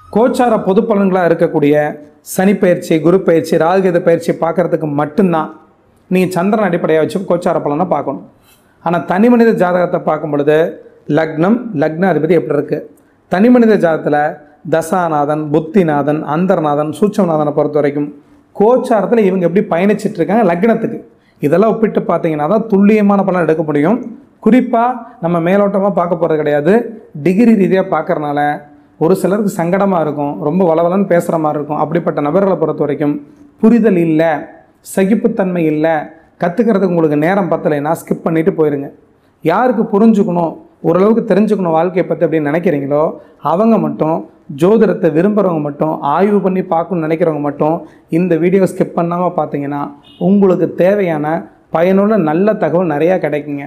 கோச்சார பொது பலன்களாக இருக்கக்கூடிய சனி பயிற்சி குரு பயிற்சி ராகுகேது பயிற்சி பார்க்கறதுக்கு மட்டும்தான் நீங்கள் சந்திரன் அடிப்படையாக வச்சு கோச்சார பலனை பார்க்கணும் ஆனால் தனி மனித ஜாதகத்தை பார்க்கும் பொழுது லக்னம் லக்ன அதிபதி எப்படி இருக்குது தனி மனித ஜாதகத்தில் தசாநாதன் புத்திநாதன் அந்தர்நாதன் சூட்சமநாதனை பொறுத்த வரைக்கும் கோச்சாரத்தில் இவங்க எப்படி பயணிச்சிட்டு இருக்காங்க லக்னத்துக்கு இதெல்லாம் ஒப்பிட்டு பார்த்தீங்கன்னா தான் துல்லியமான பலன் எடுக்க முடியும் குறிப்பாக நம்ம மேலோட்டமாக பார்க்க போகிறது கிடையாது டிகிரி ரீதியாக பார்க்கறனால ஒரு சிலருக்கு சங்கடமாக இருக்கும் ரொம்ப வளவலன்னு பேசுகிற மாதிரி இருக்கும் அப்படிப்பட்ட நபர்களை பொறுத்த வரைக்கும் புரிதல் இல்லை சகிப்புத்தன்மை இல்லை கற்றுக்கிறதுக்கு உங்களுக்கு நேரம் பத்தலைன்னா ஸ்கிப் பண்ணிட்டு போயிருங்க யாருக்கு புரிஞ்சுக்கணும் ஓரளவுக்கு தெரிஞ்சுக்கணும் வாழ்க்கையை பற்றி அப்படின்னு நினைக்கிறீங்களோ அவங்க மட்டும் ஜோதிடத்தை விரும்புகிறவங்க மட்டும் ஆய்வு பண்ணி பார்க்கணும்னு நினைக்கிறவங்க மட்டும் இந்த வீடியோ ஸ்கிப் பண்ணாமல் பார்த்தீங்கன்னா உங்களுக்கு தேவையான பயனுள்ள நல்ல தகவல் நிறையா கிடைக்குங்க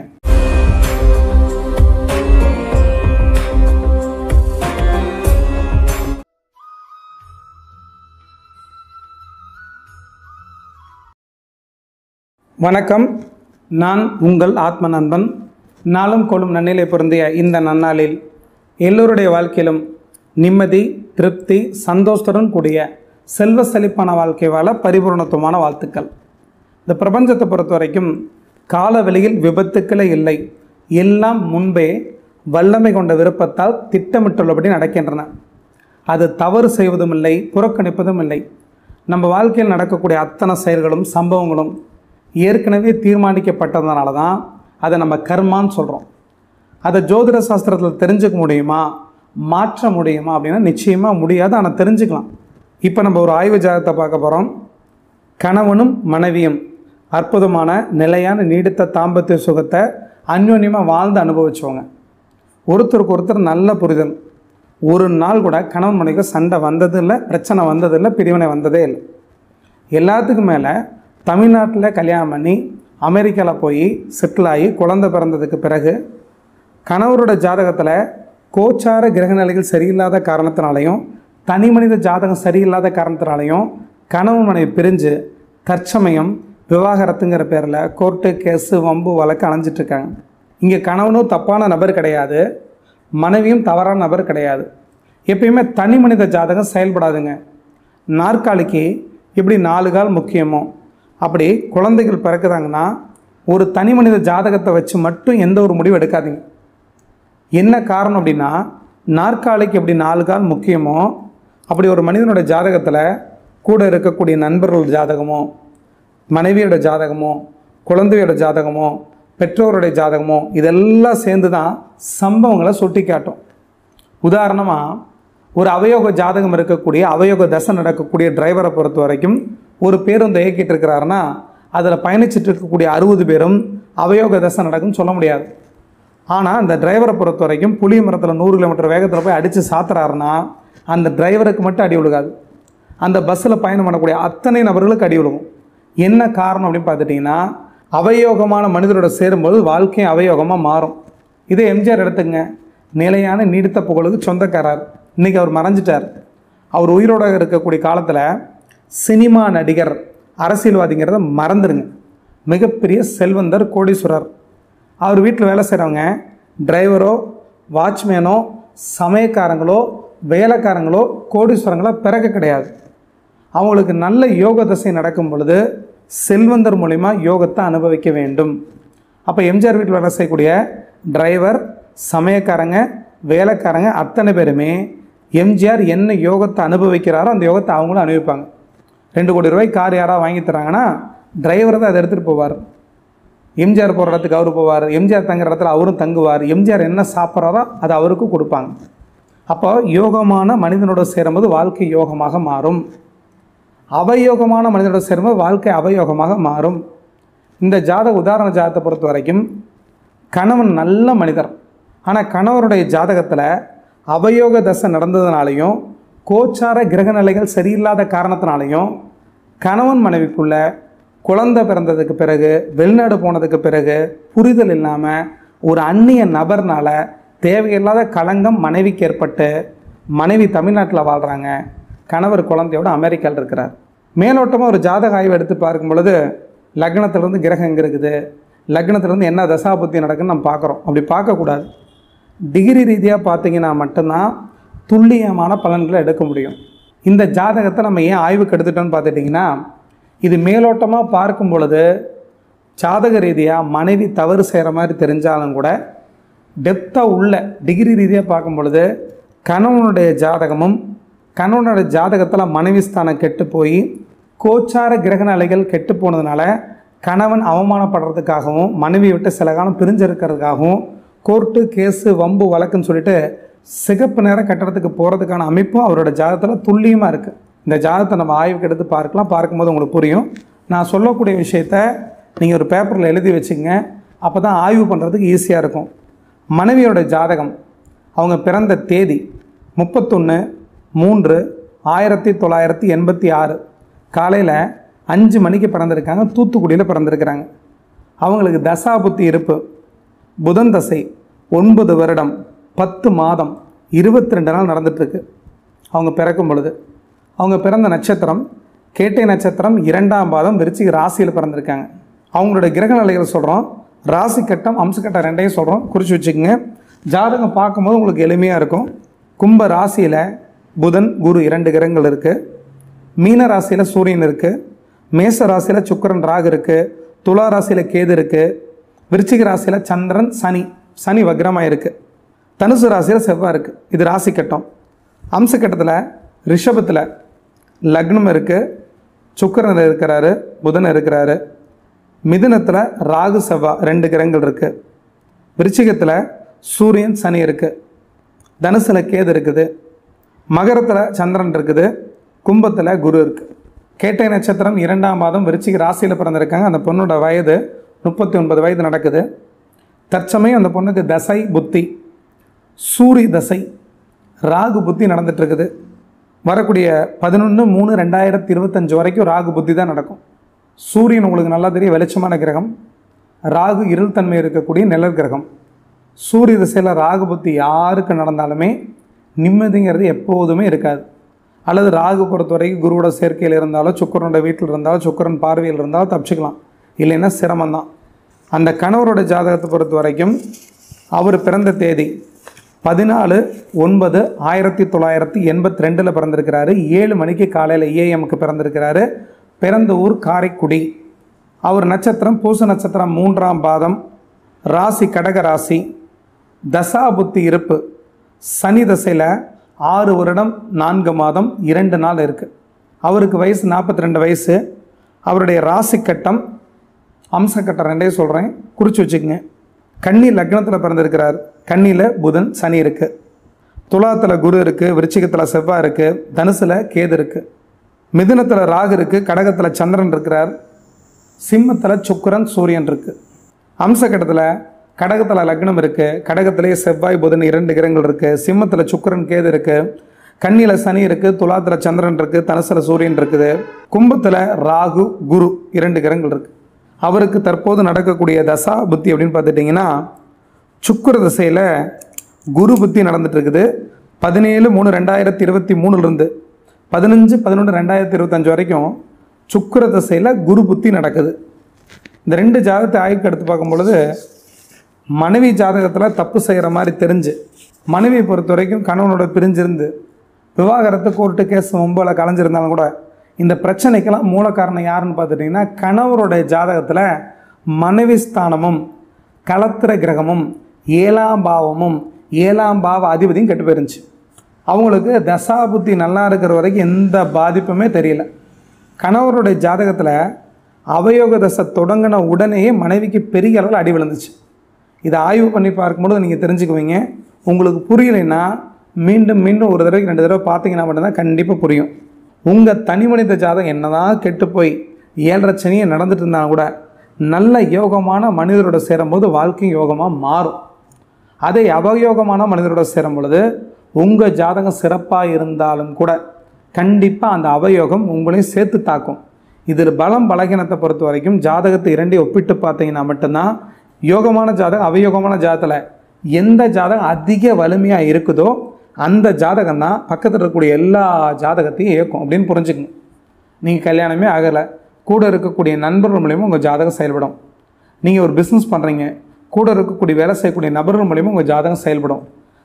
வணக்கம் நான் உங்கள் ஆத்ம நண்பன் நாளும் கொள்ளும் நன்னிலை பொருந்திய இந்த நன்னாளில் எல்லோருடைய வாழ்க்கையிலும் நிம்மதி திருப்தி சந்தோஷத்துடன் கூடிய செல்வ செழிப்பான வாழ்க்கை வாழ பரிபூர்ணத்துவமான வாழ்த்துக்கள் இந்த பிரபஞ்சத்தை பொறுத்த வரைக்கும் கால வெளியில் விபத்துக்களே இல்லை எல்லாம் முன்பே வல்லமை கொண்ட விருப்பத்தால் திட்டமிட்டுள்ளபடி நடக்கின்றன அது தவறு செய்வதும் இல்லை புறக்கணிப்பதும் இல்லை நம்ம வாழ்க்கையில் நடக்கக்கூடிய அத்தனை செயல்களும் சம்பவங்களும் ஏற்கனவே தீர்மானிக்கப்பட்டதுனால தான் அதை நம்ம கர்மான்னு சொல்கிறோம் அதை ஜோதிட சாஸ்திரத்தில் தெரிஞ்சுக்க முடியுமா மாற்ற முடியுமா அப்படின்னா நிச்சயமாக முடியாது ஆனால் தெரிஞ்சுக்கலாம் இப்போ நம்ம ஒரு ஆய்வு ஜாதகத்தை பார்க்க போகிறோம் கணவனும் மனைவியும் அற்புதமான நிலையான நீடித்த தாம்பத்திய சுகத்தை அந்யோன்யமாக வாழ்ந்து அனுபவிச்சவங்க ஒருத்தருக்கு ஒருத்தர் நல்ல புரிதல் ஒரு நாள் கூட கணவன் மனைவிக்கு சண்டை வந்தது இல்லை பிரச்சனை வந்தது இல்லை பிரிவினை வந்ததே இல்லை எல்லாத்துக்கும் மேலே தமிழ்நாட்டில் கல்யாணம் பண்ணி அமெரிக்காவில் போய் செட்டில் ஆகி குழந்தை பிறந்ததுக்கு பிறகு கணவரோட ஜாதகத்தில் கோச்சார கிரகநிலைகள் சரியில்லாத காரணத்தினாலையும் தனி மனித ஜாதகம் சரியில்லாத காரணத்தினாலையும் கணவன் மனைவி பிரிஞ்சு தற்சமயம் விவாகரத்துங்கிற பேரில் கோர்ட்டு கேஸு வம்பு வழக்கு அலைஞ்சிட்ருக்காங்க இங்கே கணவனும் தப்பான நபர் கிடையாது மனைவியும் தவறான நபர் கிடையாது எப்பயுமே தனி மனித ஜாதகம் செயல்படாதுங்க நாற்காலிக்கு எப்படி நாலு கால் முக்கியமோ அப்படி குழந்தைகள் பிறக்குதாங்கன்னா ஒரு தனி மனித ஜாதகத்தை வச்சு மட்டும் எந்த ஒரு முடிவு எடுக்காதீங்க என்ன காரணம் அப்படின்னா நாற்காலிக்கு எப்படி நாலு கால் முக்கியமோ அப்படி ஒரு மனிதனோட ஜாதகத்தில் கூட இருக்கக்கூடிய நண்பர்கள் ஜாதகமோ மனைவியோட ஜாதகமோ குழந்தையோட ஜாதகமோ பெற்றோருடைய ஜாதகமோ இதெல்லாம் சேர்ந்து தான் சம்பவங்களை சுட்டி காட்டும் உதாரணமாக ஒரு அவயோக ஜாதகம் இருக்கக்கூடிய அவயோக தசை நடக்கக்கூடிய டிரைவரை பொறுத்த வரைக்கும் ஒரு பேருந்து இயக்கிட்டு இருக்கிறாருன்னா அதில் பயணிச்சுட்டு இருக்கக்கூடிய அறுபது பேரும் அவயோக தசை நடக்கும்னு சொல்ல முடியாது ஆனால் அந்த டிரைவரை பொறுத்த வரைக்கும் புளிய மரத்தில் நூறு கிலோமீட்டர் வேகத்தில் போய் அடித்து சாத்துறாருன்னா அந்த டிரைவருக்கு மட்டும் அடி விழுகாது அந்த பஸ்ஸில் பயணம் பண்ணக்கூடிய அத்தனை நபர்களுக்கு அடி விழுகும் என்ன காரணம் அப்படின்னு பார்த்துட்டிங்கன்னா அவயோகமான மனிதரோட சேரும்போது வாழ்க்கையும் அவயோகமாக மாறும் இதே எம்ஜிஆர் எடுத்துங்க நிலையான நீடித்த புகழுக்கு சொந்தக்காரர் இன்றைக்கி அவர் மறைஞ்சிட்டார் அவர் உயிரோட இருக்கக்கூடிய காலத்தில் சினிமா நடிகர் அரசியல்வாதிங்கிறத மறந்துடுங்க மிகப்பெரிய செல்வந்தர் கோடீஸ்வரர் அவர் வீட்டில் வேலை செய்கிறவங்க டிரைவரோ வாட்ச்மேனோ சமயக்காரங்களோ வேலைக்காரங்களோ கோடீஸ்வரங்களோ பிறகு கிடையாது அவங்களுக்கு நல்ல யோக தசை நடக்கும் பொழுது செல்வந்தர் மூலிமா யோகத்தை அனுபவிக்க வேண்டும் அப்போ எம்ஜிஆர் வீட்டில் வேலை செய்யக்கூடிய டிரைவர் சமயக்காரங்க வேலைக்காரங்க அத்தனை பேருமே எம்ஜிஆர் என்ன யோகத்தை அனுபவிக்கிறாரோ அந்த யோகத்தை அவங்களும் அனுபவிப்பாங்க ரெண்டு கோடி ரூபாய் கார் யாராவது வாங்கி தராங்கன்னா டிரைவர் தான் அதை எடுத்துகிட்டு போவார் எம்ஜிஆர் போகிற இடத்துக்கு அவர் போவார் எம்ஜிஆர் தங்குற இடத்துல அவரும் தங்குவார் எம்ஜிஆர் என்ன சாப்பிட்றாரோ அதை அவருக்கும் கொடுப்பாங்க அப்போ யோகமான மனிதனோட சேரும்போது வாழ்க்கை யோகமாக மாறும் அவயோகமான மனிதனோட சேரும்போது வாழ்க்கை அவயோகமாக மாறும் இந்த ஜாதக உதாரண ஜாதகத்தை பொறுத்த வரைக்கும் கணவன் நல்ல மனிதர் ஆனால் கணவருடைய ஜாதகத்தில் அவயோக தசை நடந்ததுனாலையும் கோச்சார கிரக நிலைகள் சரியில்லாத காரணத்தினாலையும் கணவன் மனைவிக்குள்ள குழந்தை பிறந்ததுக்கு பிறகு வெளிநாடு போனதுக்கு பிறகு புரிதல் இல்லாமல் ஒரு அந்நிய நபர்னால தேவையில்லாத களங்கம் மனைவிக்கு ஏற்பட்டு மனைவி தமிழ்நாட்டில் வாழ்கிறாங்க கணவர் குழந்தையோட அமெரிக்காவில் இருக்கிறார் மேலோட்டமாக ஒரு ஜாதக ஆய்வு எடுத்து பார்க்கும் பொழுது லக்னத்திலேருந்து கிரகம் எங்கே இருக்குது லக்னத்திலேருந்து என்ன தசாபுத்தி நடக்குன்னு நம்ம பார்க்குறோம் அப்படி பார்க்கக்கூடாது டிகிரி ரீதியாக பார்த்தீங்கன்னா மட்டும்தான் துல்லியமான பலன்களை எடுக்க முடியும் இந்த ஜாதகத்தை நம்ம ஏன் ஆய்வுக்கு எடுத்துட்டோம்னு பார்த்துட்டிங்கன்னா இது மேலோட்டமாக பார்க்கும் பொழுது ஜாதக ரீதியாக மனைவி தவறு செய்கிற மாதிரி தெரிஞ்சாலும் கூட டெப்த்தாக உள்ள டிகிரி ரீதியாக பார்க்கும் பொழுது கணவனுடைய ஜாதகமும் கணவனுடைய ஜாதகத்தில் மனைவி ஸ்தானம் கெட்டு போய் கோச்சார கிரக நிலைகள் கெட்டு போனதுனால கணவன் அவமானப்படுறதுக்காகவும் மனைவி விட்டு சில காலம் பிரிஞ்சிருக்கிறதுக்காகவும் கோர்ட்டு கேஸு வம்பு வழக்குன்னு சொல்லிட்டு சிகப்பு நேரம் கட்டடத்துக்கு போகிறதுக்கான அமைப்பும் அவரோட ஜாதகத்தில் துல்லியமாக இருக்குது இந்த ஜாதகத்தை நம்ம ஆய்வுக்கு எடுத்து பார்க்கலாம் பார்க்கும்போது உங்களுக்கு புரியும் நான் சொல்லக்கூடிய விஷயத்த நீங்கள் ஒரு பேப்பரில் எழுதி வச்சுங்க அப்போ தான் ஆய்வு பண்ணுறதுக்கு ஈஸியாக இருக்கும் மனைவியோட ஜாதகம் அவங்க பிறந்த தேதி முப்பத்தொன்று மூன்று ஆயிரத்தி தொள்ளாயிரத்தி எண்பத்தி ஆறு காலையில் அஞ்சு மணிக்கு பிறந்திருக்காங்க தூத்துக்குடியில் பிறந்திருக்கிறாங்க அவங்களுக்கு தசாபுத்தி இருப்பு புதன் தசை ஒன்பது வருடம் பத்து மாதம் இருபத்தி ரெண்டு நாள் நடந்துட்டுருக்கு அவங்க பிறக்கும் பொழுது அவங்க பிறந்த நட்சத்திரம் கேட்டை நட்சத்திரம் இரண்டாம் பாதம் விருச்சிக ராசியில் பிறந்திருக்காங்க அவங்களுடைய கிரக நிலைகள் சொல்கிறோம் ராசி கட்டம் அம்சக்கட்டம் ரெண்டையும் சொல்கிறோம் குறித்து வச்சுக்கோங்க ஜாதகம் பார்க்கும்போது உங்களுக்கு எளிமையாக இருக்கும் கும்ப ராசியில் புதன் குரு இரண்டு கிரகங்கள் இருக்குது மீன ராசியில் சூரியன் இருக்குது மேச ராசியில் சுக்கிரன் ராகு இருக்குது துலா ராசியில் கேது இருக்குது விருச்சிக ராசியில் சந்திரன் சனி சனி வக்ரமாக இருக்குது தனுசு ராசியில் செவ்வாய் இருக்குது இது ராசி கட்டம் அம்ச கட்டத்தில் ரிஷபத்தில் லக்னம் இருக்குது சுக்கிரன் இருக்கிறாரு புதன் இருக்கிறாரு மிதுனத்தில் ராகு செவ்வாய் ரெண்டு கிரகங்கள் இருக்குது விருச்சிகத்தில் சூரியன் சனி இருக்குது தனுசில் கேது இருக்குது மகரத்தில் சந்திரன் இருக்குது கும்பத்தில் குரு இருக்குது கேட்டை நட்சத்திரம் இரண்டாம் மாதம் விருச்சிக ராசியில் பிறந்திருக்காங்க அந்த பொண்ணோட வயது முப்பத்தி ஒன்பது வயது நடக்குது தற்சமயம் அந்த பொண்ணுக்கு தசை புத்தி சூரிய தசை ராகு புத்தி நடந்துட்டு இருக்குது வரக்கூடிய பதினொன்று மூணு ரெண்டாயிரத்தி இருபத்தஞ்சு வரைக்கும் ராகு புத்தி தான் நடக்கும் சூரியன் உங்களுக்கு நல்லா தெரியும் வெளிச்சமான கிரகம் ராகு இருள் தன்மை இருக்கக்கூடிய நிழல் கிரகம் சூரிய திசையில் ராகு புத்தி யாருக்கு நடந்தாலுமே நிம்மதிங்கிறது எப்போதுமே இருக்காது அல்லது ராகு பொறுத்த வரைக்கும் குருவோட சேர்க்கையில் இருந்தாலும் சுக்கரனோட வீட்டில் இருந்தாலும் சுக்கரன் பார்வையில் இருந்தாலும் தப்பிச்சுக்கலாம் இல்லைன்னா சிரமம்தான் அந்த கணவரோட ஜாதகத்தை பொறுத்த வரைக்கும் அவர் பிறந்த தேதி பதினாலு ஒன்பது ஆயிரத்தி தொள்ளாயிரத்தி எண்பத்தி ரெண்டில் பிறந்திருக்கிறாரு ஏழு மணிக்கு காலையில் ஏஎம்க்கு பிறந்திருக்கிறாரு பிறந்த ஊர் காரைக்குடி அவர் நட்சத்திரம் பூச நட்சத்திரம் மூன்றாம் பாதம் ராசி கடக ராசி தசாபுத்தி இருப்பு சனி தசையில் ஆறு வருடம் நான்கு மாதம் இரண்டு நாள் இருக்குது அவருக்கு வயசு நாற்பத்தி ரெண்டு வயசு அவருடைய ராசி கட்டம் அம்ச கட்டம் ரெண்டையும் சொல்கிறேன் குறித்து வச்சுக்கோங்க கன்னி லக்னத்தில் பிறந்திருக்கிறார் கன்னியில் புதன் சனி இருக்குது துலாத்தில் குரு இருக்குது விருச்சிகத்தில் செவ்வாய் இருக்குது தனுசில் கேது இருக்குது மிதுனத்தில் ராகு இருக்குது கடகத்தில் சந்திரன் இருக்கிறார் சிம்மத்தில் சுக்கிரன் சூரியன் இருக்குது அம்சக்கட்டத்தில் கடகத்தில் லக்னம் இருக்குது கடகத்திலேயே செவ்வாய் புதன் இரண்டு கிரகங்கள் இருக்குது சிம்மத்தில் சுக்கிரன் கேது இருக்குது கன்னியில் சனி இருக்குது துலாத்தில் சந்திரன் இருக்குது தனுசில் சூரியன் இருக்குது கும்பத்தில் ராகு குரு இரண்டு கிரகங்கள் இருக்குது அவருக்கு தற்போது நடக்கக்கூடிய தசா புத்தி அப்படின்னு பார்த்துட்டிங்கன்னா சுக்கிர திசையில் குரு புத்தி நடந்துட்டு இருக்குது பதினேழு மூணு ரெண்டாயிரத்தி இருபத்தி மூணுலேருந்து பதினஞ்சு பதினொன்று ரெண்டாயிரத்தி இருபத்தஞ்சு வரைக்கும் சுக்கிர திசையில் குரு புத்தி நடக்குது இந்த ரெண்டு ஜாதகத்தை ஆய்வுக்கு எடுத்து பார்க்கும் பொழுது மனைவி ஜாதகத்தில் தப்பு செய்கிற மாதிரி தெரிஞ்சு மனைவியை பொறுத்த வரைக்கும் கணவனோட பிரிஞ்சிருந்து விவாகரத்து கோர்ட்டு கேஸ் மும்பில் கலைஞ்சிருந்தாலும் கூட இந்த பிரச்சனைக்கெல்லாம் மூல காரணம் யாருன்னு பார்த்துட்டிங்கன்னா கணவருடைய ஜாதகத்தில் மனைவி ஸ்தானமும் களத்திர கிரகமும் ஏழாம் பாவமும் ஏழாம் பாவ அதிபதியும் கெட்டு போயிருந்துச்சு அவங்களுக்கு தசாபுத்தி நல்லா இருக்கிற வரைக்கும் எந்த பாதிப்புமே தெரியல கணவருடைய ஜாதகத்தில் அவயோக தசை தொடங்கின உடனேயே மனைவிக்கு பெரிய அளவில் அடி விழுந்துச்சு இதை ஆய்வு பண்ணி பார்க்கும்போது நீங்கள் தெரிஞ்சுக்குவீங்க உங்களுக்கு புரியலைன்னா மீண்டும் மீண்டும் ஒரு தடவைக்கு ரெண்டு தடவை பார்த்தீங்கன்னா மட்டும்தான் கண்டிப்பாக புரியும் உங்கள் தனி மனித ஜாதகம் என்னதான் கெட்டு போய் ஏழரை சனியை நடந்துட்டு இருந்தாலும் கூட நல்ல யோகமான மனிதரோட சேரும்போது வாழ்க்கையும் யோகமாக மாறும் அதை அவயோகமான மனிதரோட சேரும் பொழுது உங்கள் ஜாதகம் சிறப்பாக இருந்தாலும் கூட கண்டிப்பாக அந்த அவயோகம் உங்களையும் சேர்த்து தாக்கும் இதில் பலம் பலகீனத்தை பொறுத்த வரைக்கும் ஜாதகத்தை இரண்டையும் ஒப்பிட்டு பார்த்தீங்கன்னா மட்டும்தான் யோகமான ஜாதகம் அவயோகமான ஜாதகத்தில் எந்த ஜாதகம் அதிக வலிமையாக இருக்குதோ அந்த ஜாதகம் தான் பக்கத்தில் இருக்கக்கூடிய எல்லா ஜாதகத்தையும் இயக்கும் அப்படின்னு புரிஞ்சுக்கணும் நீங்கள் கல்யாணமே ஆகலை கூட இருக்கக்கூடிய நண்பர்கள் மூலியமாக உங்கள் ஜாதகம் செயல்படும் நீங்கள் ஒரு பிஸ்னஸ் பண்ணுறீங்க கூட இருக்கக்கூடிய வேலை செய்யக்கூடிய நபர்கள் மூலியமாக உங்கள் ஜாதகம் செயல்படும்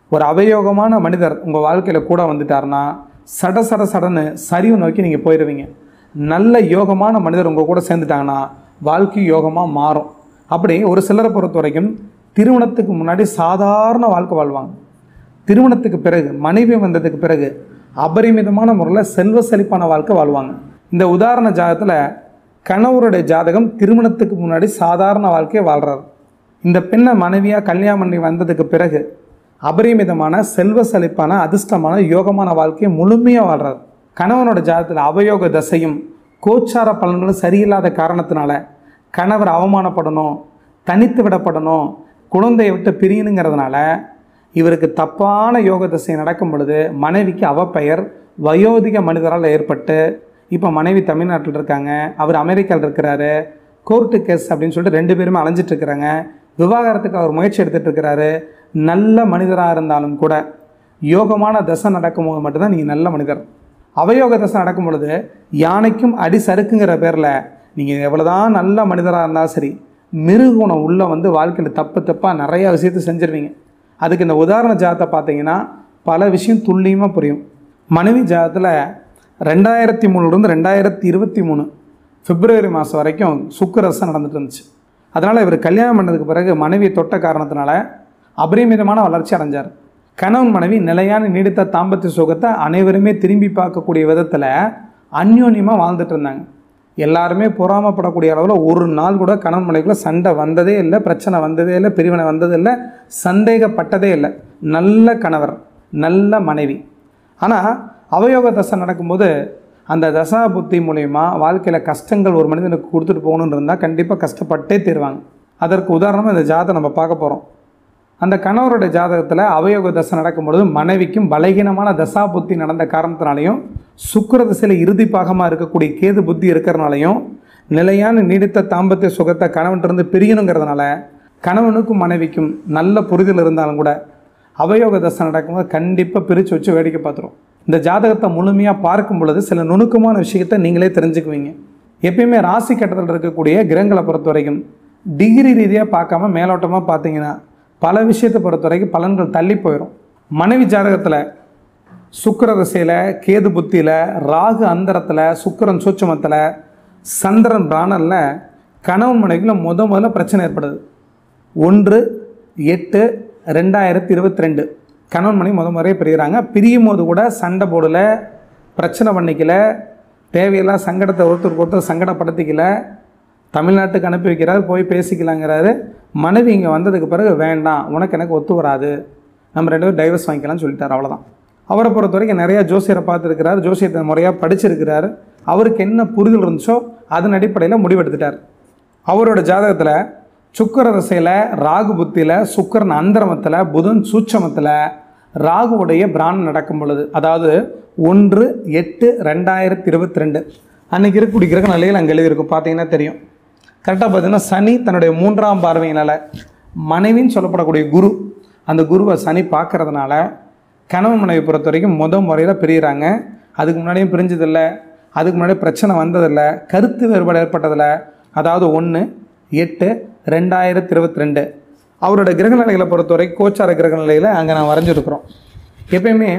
ஒரு அவயோகமான மனிதர் உங்கள் வாழ்க்கையில் கூட வந்துட்டாருன்னா சட சட சடன்னு சரிவு நோக்கி நீங்கள் போயிடுவீங்க நல்ல யோகமான மனிதர் உங்கள் கூட சேர்ந்துட்டாங்கன்னா வாழ்க்கை யோகமாக மாறும் அப்படி ஒரு சிலரை பொறுத்த வரைக்கும் திருமணத்துக்கு முன்னாடி சாதாரண வாழ்க்கை வாழ்வாங்க திருமணத்துக்கு பிறகு மனைவி வந்ததுக்கு பிறகு அபரிமிதமான முறையில் செல்வ செழிப்பான வாழ்க்கை வாழ்வாங்க இந்த உதாரண ஜாதகத்தில் கணவருடைய ஜாதகம் திருமணத்துக்கு முன்னாடி சாதாரண வாழ்க்கையை வாழ்கிறார் இந்த பெண்ணை மனைவியாக கல்யாணம் பண்ணி வந்ததுக்கு பிறகு அபரிமிதமான செல்வ செழிப்பான அதிர்ஷ்டமான யோகமான வாழ்க்கையை முழுமையாக வாழ்கிறார் கணவனோட ஜாதகத்தில் அவயோக தசையும் கோச்சார பலன்களும் சரியில்லாத காரணத்தினால கணவர் அவமானப்படணும் தனித்து விடப்படணும் குழந்தையை விட்டு பிரியணுங்கிறதுனால இவருக்கு தப்பான யோக திசை நடக்கும் பொழுது மனைவிக்கு அவப்பெயர் வயோதிக மனிதரால் ஏற்பட்டு இப்போ மனைவி தமிழ்நாட்டில் இருக்காங்க அவர் அமெரிக்காவில் இருக்கிறாரு கோர்ட்டு கேஸ் அப்படின்னு சொல்லிட்டு ரெண்டு பேருமே அலைஞ்சிட்டு இருக்கிறாங்க விவாகரத்துக்கு அவர் முயற்சி எடுத்துட்டு இருக்கிறாரு நல்ல மனிதராக இருந்தாலும் கூட யோகமான தசை நடக்கும்போது மட்டும்தான் நீங்கள் நல்ல மனிதர் அவயோக தசை நடக்கும் பொழுது யானைக்கும் அடி சறுக்குங்கிற பேரில் நீங்கள் எவ்வளோதான் நல்ல மனிதராக இருந்தாலும் சரி மிருகுணம் உள்ளே வந்து வாழ்க்கையில் தப்பு தப்பாக நிறைய விஷயத்தை செஞ்சிருவீங்க அதுக்கு இந்த உதாரண ஜாதத்தை பார்த்தீங்கன்னா பல விஷயம் துல்லியமாக புரியும் மனைவி ஜாதத்தில் ரெண்டாயிரத்தி மூணுலேருந்து ரெண்டாயிரத்தி இருபத்தி மூணு பிப்ரவரி மாதம் வரைக்கும் சுக்கரசம் நடந்துட்டு இருந்துச்சு அதனால் இவர் கல்யாணம் பண்ணதுக்கு பிறகு மனைவியை தொட்ட காரணத்தினால அபரிமிதமான வளர்ச்சி அடைஞ்சார் கணவன் மனைவி நிலையான நீடித்த தாம்பத்திய சுகத்தை அனைவருமே திரும்பி பார்க்கக்கூடிய விதத்தில் அந்யோன்யமாக வாழ்ந்துட்டு இருந்தாங்க எல்லாருமே பொறாமப்படக்கூடிய அளவில் ஒரு நாள் கூட கணவன் மனைவிக்குள்ள சண்டை வந்ததே இல்லை பிரச்சனை வந்ததே இல்லை பிரிவினை வந்ததே இல்லை சந்தேகப்பட்டதே இல்லை நல்ல கணவர் நல்ல மனைவி ஆனால் அவயோக தசை நடக்கும்போது அந்த தசா புத்தி மூலயமா வாழ்க்கையில் கஷ்டங்கள் ஒரு மனிதனுக்கு கொடுத்துட்டு போகணுன்னு இருந்தால் கண்டிப்பாக கஷ்டப்பட்டே தீருவாங்க அதற்கு உதாரணமாக இந்த ஜாதத்தை நம்ம பார்க்க போகிறோம் அந்த கணவருடைய ஜாதகத்தில் அவயோக தசை நடக்கும்பொழுது மனைவிக்கும் பலகீனமான தசா புத்தி நடந்த காரணத்தினாலையும் சுக்கிர திசையில் இறுதி பாகமாக இருக்கக்கூடிய கேது புத்தி இருக்கிறனாலையும் நிலையான நீடித்த தாம்பத்திய சுகத்தை கணவன்கிட்ட பிரியணுங்கிறதுனால கணவனுக்கும் மனைவிக்கும் நல்ல புரிதல் இருந்தாலும் கூட அவயோக தசை நடக்கும்போது கண்டிப்பாக பிரித்து வச்சு வேடிக்கை பார்த்துரும் இந்த ஜாதகத்தை முழுமையாக பார்க்கும் பொழுது சில நுணுக்கமான விஷயத்தை நீங்களே தெரிஞ்சுக்குவீங்க எப்பயுமே ராசி கட்டத்தில் இருக்கக்கூடிய கிரகங்களை பொறுத்த வரைக்கும் டிகிரி ரீதியாக பார்க்காம மேலோட்டமாக பார்த்தீங்கன்னா பல விஷயத்தை பொறுத்த வரைக்கும் பலன்கள் தள்ளி போயிடும் மனைவி ஜாதகத்தில் சுக்கிர திசையில் கேது புத்தியில் ராகு அந்தரத்தில் சுக்கிரன் சூட்சமத்தில் சந்திரன் பிராணனில் கணவன் மனைவிக்குள்ள முத முதல்ல பிரச்சனை ஏற்படுது ஒன்று எட்டு ரெண்டாயிரத்தி இருபத்தி ரெண்டு கணவன் மனைவி முத முறையே பிரிகிறாங்க பிரியும் போது கூட சண்டை போடல பிரச்சனை பண்ணிக்கல தேவையில்லாம் சங்கடத்தை ஒருத்தருக்கு ஒருத்தர் சங்கடப்படுத்திக்கல தமிழ்நாட்டுக்கு அனுப்பி வைக்கிறார் போய் பேசிக்கலாங்கிறாரு மனைவி இங்கே வந்ததுக்கு பிறகு வேண்டாம் உனக்கு எனக்கு ஒத்து வராது நம்ம ரெண்டு பேரும் டைவர்ஸ் வாங்கிக்கலாம்னு சொல்லிட்டார் அவ்வளோதான் அவரை பொறுத்த வரைக்கும் நிறையா ஜோசியரை பார்த்துருக்கிறார் ஜோசியத்தை முறையாக படிச்சிருக்கிறார் அவருக்கு என்ன புரிதல் இருந்துச்சோ அதன் அடிப்படையில் முடிவெடுத்துட்டார் அவரோட ஜாதகத்தில் சுக்கர திசையில் ராகு புத்தியில் சுக்கரன் அந்தரமத்தில் புதன் சூட்சமத்தில் ராகுவுடைய பிராணம் நடக்கும் பொழுது அதாவது ஒன்று எட்டு ரெண்டாயிரத்தி இருபத்தி ரெண்டு அன்றைக்கி இருக்கக்கூடிய கிரக நிலையில் அங்கே எழுதியிருக்கும் பார்த்தீங்கன்னா தெரியும் கரெக்டாக பார்த்தீங்கன்னா சனி தன்னுடைய மூன்றாம் பார்வையினால் மனைவின்னு சொல்லப்படக்கூடிய குரு அந்த குருவை சனி பார்க்கறதுனால கணவன் மனைவி பொறுத்த வரைக்கும் முத முறையில் பிரிகிறாங்க அதுக்கு முன்னாடியும் பிரிஞ்சதில்லை அதுக்கு முன்னாடி பிரச்சனை வந்ததில்லை கருத்து வேறுபாடு ஏற்பட்டதில்லை அதாவது ஒன்று எட்டு ரெண்டாயிரத்தி இருபத்தி ரெண்டு அவரோட கிரக நிலைகளை பொறுத்த வரைக்கும் கோச்சார கிரக நிலையில் அங்கே நான் வரைஞ்சிருக்கிறோம் எப்பயுமே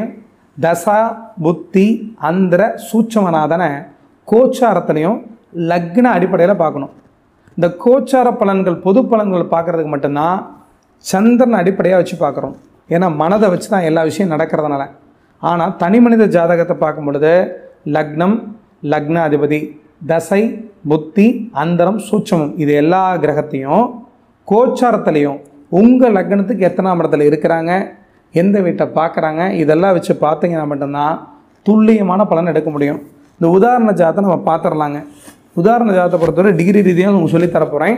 தசா புத்தி அந்திர சூட்சமநாதனை கோச்சாரத்துலேயும் லக்ன அடிப்படையில் பார்க்கணும் இந்த கோச்சார பலன்கள் பொது பலன்கள் பார்க்குறதுக்கு மட்டும்தான் சந்திரன் அடிப்படையாக வச்சு பார்க்குறோம் ஏன்னா மனதை வச்சு தான் எல்லா விஷயம் நடக்கிறதுனால ஆனால் தனி மனித ஜாதகத்தை பார்க்கும் பொழுது லக்னம் லக்ன அதிபதி தசை புத்தி அந்தரம் சூட்சமம் இது எல்லா கிரகத்தையும் கோச்சாரத்துலேயும் உங்கள் லக்னத்துக்கு எத்தனாம் இடத்துல இருக்கிறாங்க எந்த வீட்டை பார்க்குறாங்க இதெல்லாம் வச்சு பார்த்தீங்கன்னா மட்டும்தான் துல்லியமான பலன் எடுக்க முடியும் இந்த உதாரண ஜாதத்தை நம்ம பார்த்துடலாங்க உதாரண ஜாதத்தை பொறுத்தவரை டிகிரி ரீதியாக உங்களுக்கு சொல்லித் தரப் போகிறேன்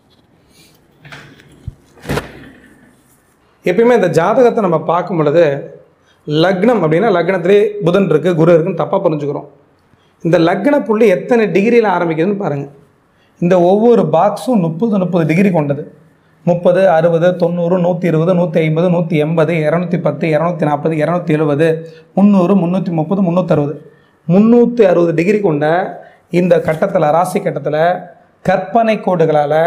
எப்பயுமே இந்த ஜாதகத்தை நம்ம பார்க்கும் பொழுது லக்னம் அப்படின்னா லக்னத்திலே புதன் இருக்குது குரு இருக்குன்னு தப்பாக புரிஞ்சுக்கிறோம் இந்த லக்ன புள்ளி எத்தனை டிகிரியில் ஆரம்பிக்குதுன்னு பாருங்கள் இந்த ஒவ்வொரு பாக்ஸும் முப்பது முப்பது டிகிரி கொண்டது முப்பது அறுபது தொண்ணூறு நூற்றி இருபது நூற்றி ஐம்பது நூற்றி எண்பது இரநூத்தி பத்து இரநூத்தி நாற்பது இரநூத்தி எழுபது முந்நூறு முந்நூற்றி முப்பது முந்நூற்றறுபது முந்நூற்றி அறுபது டிகிரி கொண்ட இந்த கட்டத்தில் ராசி கட்டத்தில் கற்பனை கோடுகளால்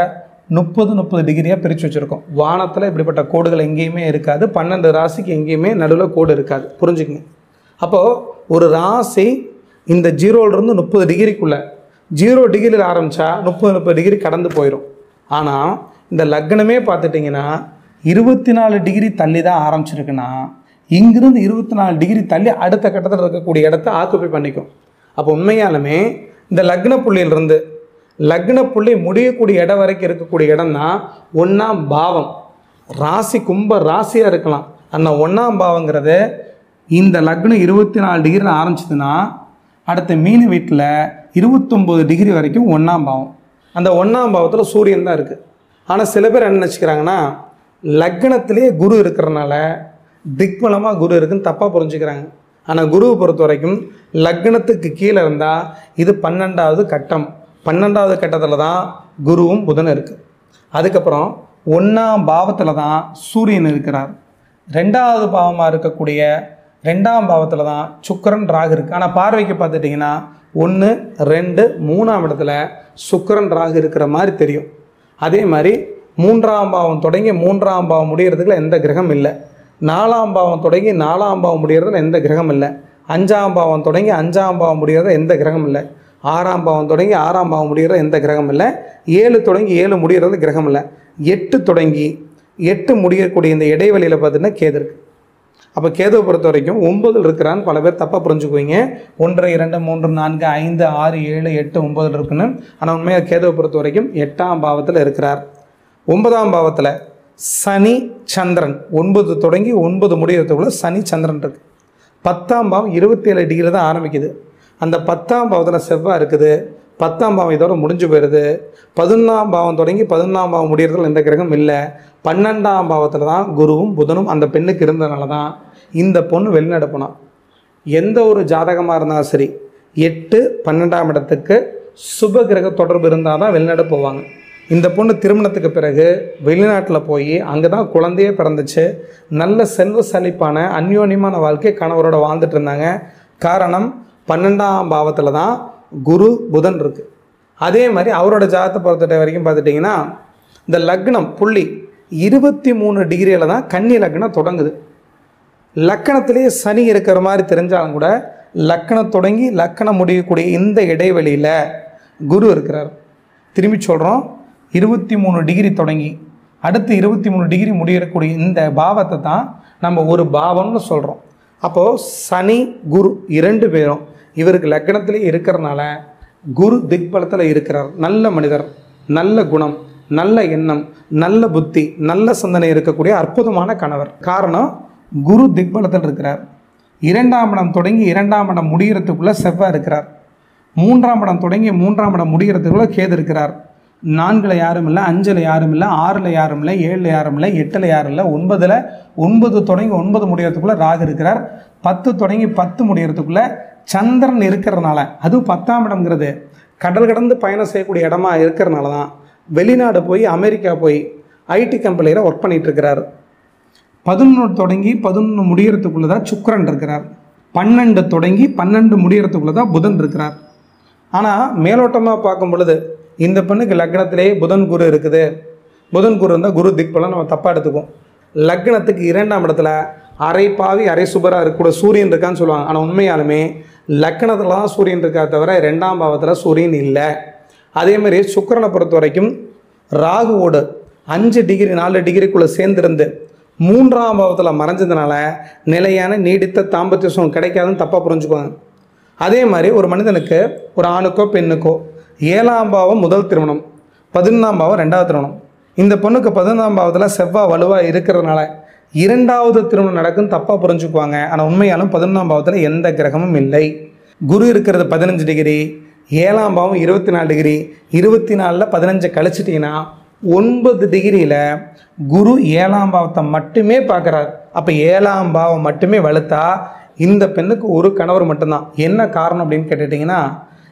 முப்பது முப்பது டிகிரியாக பிரித்து வச்சுருக்கோம் வானத்தில் இப்படிப்பட்ட கோடுகள் எங்கேயுமே இருக்காது பன்னெண்டு ராசிக்கு எங்கேயுமே நடுவில் கோடு இருக்காது புரிஞ்சுக்கங்க அப்போது ஒரு ராசி இந்த ஜீரோலேருந்து முப்பது டிகிரிக்குள்ளே ஜீரோ டிகிரியில் ஆரம்பித்தா முப்பது முப்பது டிகிரி கடந்து போயிடும் ஆனால் இந்த லக்னமே பார்த்துட்டிங்கன்னா இருபத்தி நாலு டிகிரி தள்ளி தான் ஆரம்பிச்சிருக்குன்னா இங்கிருந்து இருபத்தி நாலு டிகிரி தள்ளி அடுத்த கட்டத்தில் இருக்கக்கூடிய இடத்த ஆக்குப்பை பண்ணிக்கும் அப்போ உண்மையாலுமே இந்த லக்ன புள்ளியிலிருந்து லக்ன புள்ளி முடியக்கூடிய இடம் வரைக்கும் இருக்கக்கூடிய இடம் தான் ஒன்றாம் பாவம் ராசி கும்ப ராசியாக இருக்கலாம் ஆனால் ஒன்றாம் பாவங்கிறது இந்த லக்னம் இருபத்தி நாலு டிகிரியில் ஆரம்பிச்சதுன்னா அடுத்த மீன் வீட்டில் இருபத்தொம்போது டிகிரி வரைக்கும் ஒன்றாம் பாவம் அந்த ஒன்றாம் பாவத்தில் சூரியன் தான் இருக்குது ஆனால் சில பேர் என்ன நினச்சிக்கிறாங்கன்னா லக்னத்திலே குரு இருக்கிறனால திக்பலமாக குரு இருக்குன்னு தப்பாக புரிஞ்சுக்கிறாங்க ஆனால் குருவை பொறுத்த வரைக்கும் லக்னத்துக்கு கீழே இருந்தால் இது பன்னெண்டாவது கட்டம் பன்னெண்டாவது கட்டத்தில் தான் குருவும் புதனும் இருக்குது அதுக்கப்புறம் ஒன்றாம் பாவத்தில் தான் சூரியன் இருக்கிறார் ரெண்டாவது பாவமாக இருக்கக்கூடிய ரெண்டாம் பாவத்தில் தான் சுக்கிரன் ராகு இருக்குது ஆனால் பார்வைக்கு பார்த்துட்டிங்கன்னா ஒன்று ரெண்டு மூணாம் இடத்துல சுக்கிரன் ராகு இருக்கிற மாதிரி தெரியும் அதே மாதிரி மூன்றாம் பாவம் தொடங்கி மூன்றாம் பாவம் முடியறதுக்குள்ள எந்த கிரகம் இல்லை நாலாம் பாவம் தொடங்கி நாலாம் பாவம் முடியறதுல எந்த கிரகம் இல்லை அஞ்சாம் பாவம் தொடங்கி அஞ்சாம் பாவம் முடியறதுல எந்த கிரகம் இல்லை ஆறாம் பாவம் தொடங்கி ஆறாம் பாவம் முடியறது எந்த கிரகம் இல்லை ஏழு தொடங்கி ஏழு முடியறது கிரகம் இல்லை எட்டு தொடங்கி எட்டு முடியக்கூடிய இந்த இடைவெளியில் பார்த்தீங்கன்னா கேது இருக்கு அப்போ கேதுவை பொறுத்த வரைக்கும் ஒன்பதில் இருக்கிறான்னு பல பேர் தப்பாக புரிஞ்சுக்குவீங்க ஒன்று இரண்டு மூன்று நான்கு ஐந்து ஆறு ஏழு எட்டு ஒன்பதில் இருக்குன்னு ஆனால் உண்மையாக கேதுவை பொறுத்த வரைக்கும் எட்டாம் பாவத்தில் இருக்கிறார் ஒன்பதாம் பாவத்தில் சனி சந்திரன் ஒன்பது தொடங்கி ஒன்பது முடியறதுக்குள்ள சனி சந்திரன் இருக்கு பத்தாம் பாவம் இருபத்தி ஏழு டிகிரி தான் ஆரம்பிக்குது அந்த பத்தாம் பாவத்தில் செவ்வாய் இருக்குது பத்தாம் பாவம் இதோட முடிஞ்சு போயிடுது பதினொன்றாம் பாவம் தொடங்கி பதினொன்றாம் பாவம் முடியறதுல எந்த கிரகம் இல்லை பன்னெண்டாம் பாவத்தில் தான் குருவும் புதனும் அந்த பெண்ணுக்கு இருந்ததுனால தான் இந்த பொண்ணு வெளிநாடு போனா எந்த ஒரு ஜாதகமாக இருந்தாலும் சரி எட்டு பன்னெண்டாம் இடத்துக்கு சுப கிரக தொடர்பு இருந்தால் தான் வெளிநாடு போவாங்க இந்த பொண்ணு திருமணத்துக்கு பிறகு வெளிநாட்டில் போய் அங்கே தான் குழந்தையே பிறந்துச்சு நல்ல செல்வ செழிப்பான அந்யோன்யமான வாழ்க்கை கணவரோட வாழ்ந்துட்டு இருந்தாங்க காரணம் பன்னெண்டாம் பாவத்தில் தான் குரு புதன் இருக்குது அதே மாதிரி அவரோட ஜாதகத்தை பொறுத்த வரைக்கும் பார்த்துட்டிங்கன்னா இந்த லக்னம் புள்ளி இருபத்தி மூணு டிகிரியில் தான் கன்னி லக்னம் தொடங்குது லக்கணத்திலேயே சனி இருக்கிற மாதிரி தெரிஞ்சாலும் கூட லக்கணம் தொடங்கி லக்கணம் முடியக்கூடிய இந்த இடைவெளியில் குரு இருக்கிறார் திரும்பி சொல்கிறோம் இருபத்தி மூணு டிகிரி தொடங்கி அடுத்து இருபத்தி மூணு டிகிரி முடியக்கூடிய இந்த பாவத்தை தான் நம்ம ஒரு பாவம்னு சொல்கிறோம் அப்போது சனி குரு இரண்டு பேரும் இவருக்கு லக்னத்திலே இருக்கிறனால குரு திக்பலத்தில் இருக்கிறார் நல்ல மனிதர் நல்ல குணம் நல்ல எண்ணம் நல்ல புத்தி நல்ல சிந்தனை இருக்கக்கூடிய அற்புதமான கணவர் காரணம் குரு திக்பலத்தில் இருக்கிறார் இரண்டாம் இடம் தொடங்கி இரண்டாம் இடம் முடிகிறதுக்குள்ளே செவ்வாய் இருக்கிறார் மூன்றாம் இடம் தொடங்கி மூன்றாம் இடம் முடிகிறதுக்குள்ளே கேது இருக்கிறார் நான்கில் யாரும் இல்லை அஞ்சில் யாரும் இல்லை ஆறில் யாரும் இல்லை ஏழில் யாரும் இல்லை எட்டில் யாரும் இல்லை ஒன்பதில் ஒன்பது தொடங்கி ஒன்பது முடியறதுக்குள்ளே ராகு இருக்கிறார் பத்து தொடங்கி பத்து முடியறதுக்குள்ளே சந்திரன் இருக்கிறதுனால அதுவும் பத்தாம் இடம்ங்கிறது கடல் கடந்து பயணம் செய்யக்கூடிய இடமா இருக்கிறனால தான் வெளிநாடு போய் அமெரிக்கா போய் ஐடி கம்பெனியில் ஒர்க் பண்ணிட்டு இருக்கிறார் பதினொன்று தொடங்கி பதினொன்று முடியறதுக்குள்ளே தான் சுக்கிரன் இருக்கிறார் பன்னெண்டு தொடங்கி பன்னெண்டு முடியறதுக்குள்ளே தான் புதன் இருக்கிறார் ஆனால் மேலோட்டமாக பார்க்கும் பொழுது இந்த பெண்ணுக்கு லக்னத்திலே புதன் குரு இருக்குது புதன் குரு இருந்தால் குரு திக்பலம் நம்ம தப்பாக எடுத்துக்குவோம் லக்னத்துக்கு இரண்டாம் இடத்துல அரை பாவி அரை சுபராக இருக்கக்கூட சூரியன் இருக்கான்னு சொல்லுவாங்க ஆனால் உண்மையாலுமே லக்னத்தில் தான் சூரியன் இருக்கா தவிர ரெண்டாம் பாவத்தில் சூரியன் இல்லை அதே மாதிரி சுக்கிரனை பொறுத்த வரைக்கும் ராகுவோடு அஞ்சு டிகிரி நாலு டிகிரிக்குள்ளே சேர்ந்திருந்து மூன்றாம் பாவத்தில் மறைஞ்சதுனால நிலையான நீடித்த தாம்பத்திய சுகம் கிடைக்காதுன்னு தப்பாக புரிஞ்சுக்குவாங்க அதே மாதிரி ஒரு மனிதனுக்கு ஒரு ஆணுக்கோ பெண்ணுக்கோ ஏழாம் பாவம் முதல் திருமணம் பதினொன்றாம் பாவம் ரெண்டாவது திருமணம் இந்த பொண்ணுக்கு பதினொன்றாம் பாவத்தில் செவ்வாய் வலுவாக இருக்கிறதுனால இரண்டாவது திருமணம் நடக்கும் தப்பாக புரிஞ்சுக்குவாங்க ஆனால் உண்மையாலும் பதினொன்றாம் பாவத்தில் எந்த கிரகமும் இல்லை குரு இருக்கிறது பதினஞ்சு டிகிரி ஏழாம் பாவம் இருபத்தி நாலு டிகிரி இருபத்தி நாலில் பதினஞ்சு கழிச்சிட்டிங்கன்னா ஒன்பது டிகிரியில் குரு ஏழாம் பாவத்தை மட்டுமே பார்க்குறாரு அப்போ ஏழாம் பாவம் மட்டுமே வலுத்தா இந்த பெண்ணுக்கு ஒரு கணவர் மட்டும்தான் என்ன காரணம் அப்படின்னு கேட்டுட்டிங்கன்னா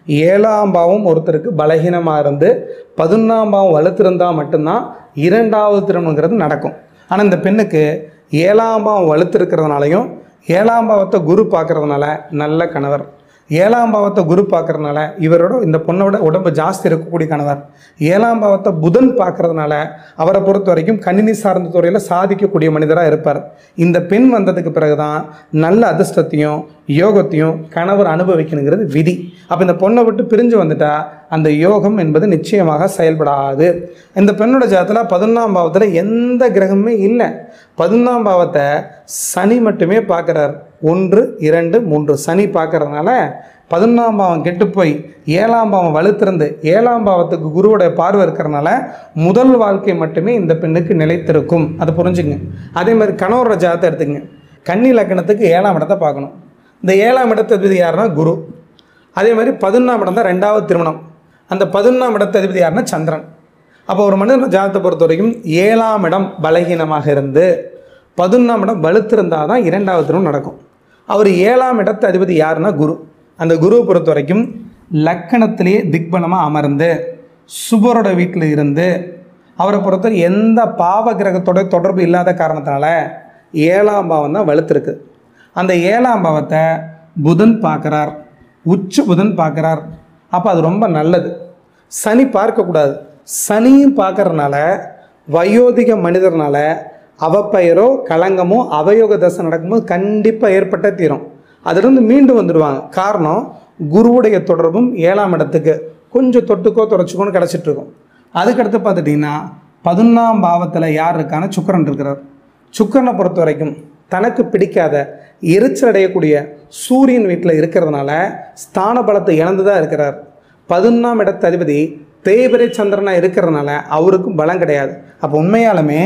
ஏழாம் பாவம் ஒருத்தருக்கு பலகீனமாக இருந்து பதினொன்றாம் பாவம் வலுத்திருந்தால் மட்டும்தான் இரண்டாவது திருமணங்கிறது நடக்கும் ஆனால் இந்த பெண்ணுக்கு ஏழாம் பாவம் வலுத்திருக்கிறதுனாலையும் ஏழாம் பாவத்தை குரு பார்க்கறதுனால நல்ல கணவர் ஏழாம் பாவத்தை குரு பார்க்கறதுனால இவரோட இந்த பொண்ணோட உடம்பு ஜாஸ்தி இருக்கக்கூடிய கணவர் ஏழாம் பாவத்தை புதன் பார்க்கறதுனால அவரை பொறுத்த வரைக்கும் கணினி சார்ந்த துறையில் சாதிக்கக்கூடிய மனிதராக இருப்பார் இந்த பெண் வந்ததுக்கு பிறகுதான் நல்ல அதிர்ஷ்டத்தையும் யோகத்தையும் கணவர் அனுபவிக்கணுங்கிறது விதி அப்போ இந்த பொண்ணை விட்டு பிரிஞ்சு வந்துட்டா அந்த யோகம் என்பது நிச்சயமாக செயல்படாது இந்த பெண்ணோட ஜாதத்தில் பதினொன்றாம் பாவத்தில் எந்த கிரகமே இல்லை பதினொன்றாம் பாவத்தை சனி மட்டுமே பார்க்குறார் ஒன்று இரண்டு மூன்று சனி பார்க்கறதுனால பதினொன்றாம் பாவம் கெட்டு போய் ஏழாம் பாவம் வலுத்திருந்து ஏழாம் பாவத்துக்கு குருவோட பார்வை இருக்கிறனால முதல் வாழ்க்கை மட்டுமே இந்த பெண்ணுக்கு நிலைத்திருக்கும் அதை புரிஞ்சுங்க அதே மாதிரி கணவரோட ஜாதத்தை எடுத்துங்க கன்னி லக்கணத்துக்கு ஏழாம் இடத்தை பார்க்கணும் இந்த ஏழாம் இடத்ததிபதி யாருன்னா குரு அதே மாதிரி பதினொன்றாம் இடம் தான் ரெண்டாவது திருமணம் அந்த பதினொன்றாம் இடத்ததிபதி யாருன்னா சந்திரன் அப்போ ஒரு மனிதன் ஜாதகத்தை பொறுத்த வரைக்கும் ஏழாம் இடம் பலகீனமாக இருந்து பதினொன்றாம் இடம் வலுத்திருந்தால் தான் இரண்டாவது திருமணம் நடக்கும் அவர் ஏழாம் இடத்து அதிபதி யாருன்னா குரு அந்த குருவை பொறுத்த வரைக்கும் லக்கணத்திலேயே திக்பலமாக அமர்ந்து சுபரோட வீட்டில் இருந்து அவரை பொறுத்தவரை எந்த பாவ கிரகத்தோட தொடர்பு இல்லாத காரணத்தினால ஏழாம் பாவம் தான் வலுத்திருக்கு அந்த ஏழாம் பாவத்தை புதன் பார்க்குறார் உச்ச புதன் பார்க்குறார் அப்போ அது ரொம்ப நல்லது சனி பார்க்கக்கூடாது சனியும் பார்க்கறதுனால வயோதிக மனிதர்னால அவப்பெயரோ களங்கமோ அவயோக தசை நடக்கும்போது கண்டிப்பாக ஏற்பட்ட தீரும் அதிலிருந்து மீண்டு வந்துடுவாங்க காரணம் குருவுடைய தொடர்பும் ஏழாம் இடத்துக்கு கொஞ்சம் தொட்டுக்கோ துடைச்சிக்கோன்னு கிடச்சிட்டு இருக்கும் அதுக்கடுத்து பார்த்துட்டிங்கன்னா பதினொன்றாம் பாவத்தில் யார் இருக்கான சுக்கரன் இருக்கிறார் சுக்கரனை பொறுத்த வரைக்கும் தனக்கு பிடிக்காத எரிச்சல் அடையக்கூடிய சூரியன் வீட்டில் இருக்கிறதுனால ஸ்தான பலத்தை இழந்து தான் இருக்கிறார் பதினொன்றாம் இடத்து அதிபதி தேய்பிரை சந்திரனாக இருக்கிறதுனால அவருக்கும் பலம் கிடையாது அப்போ உண்மையாலுமே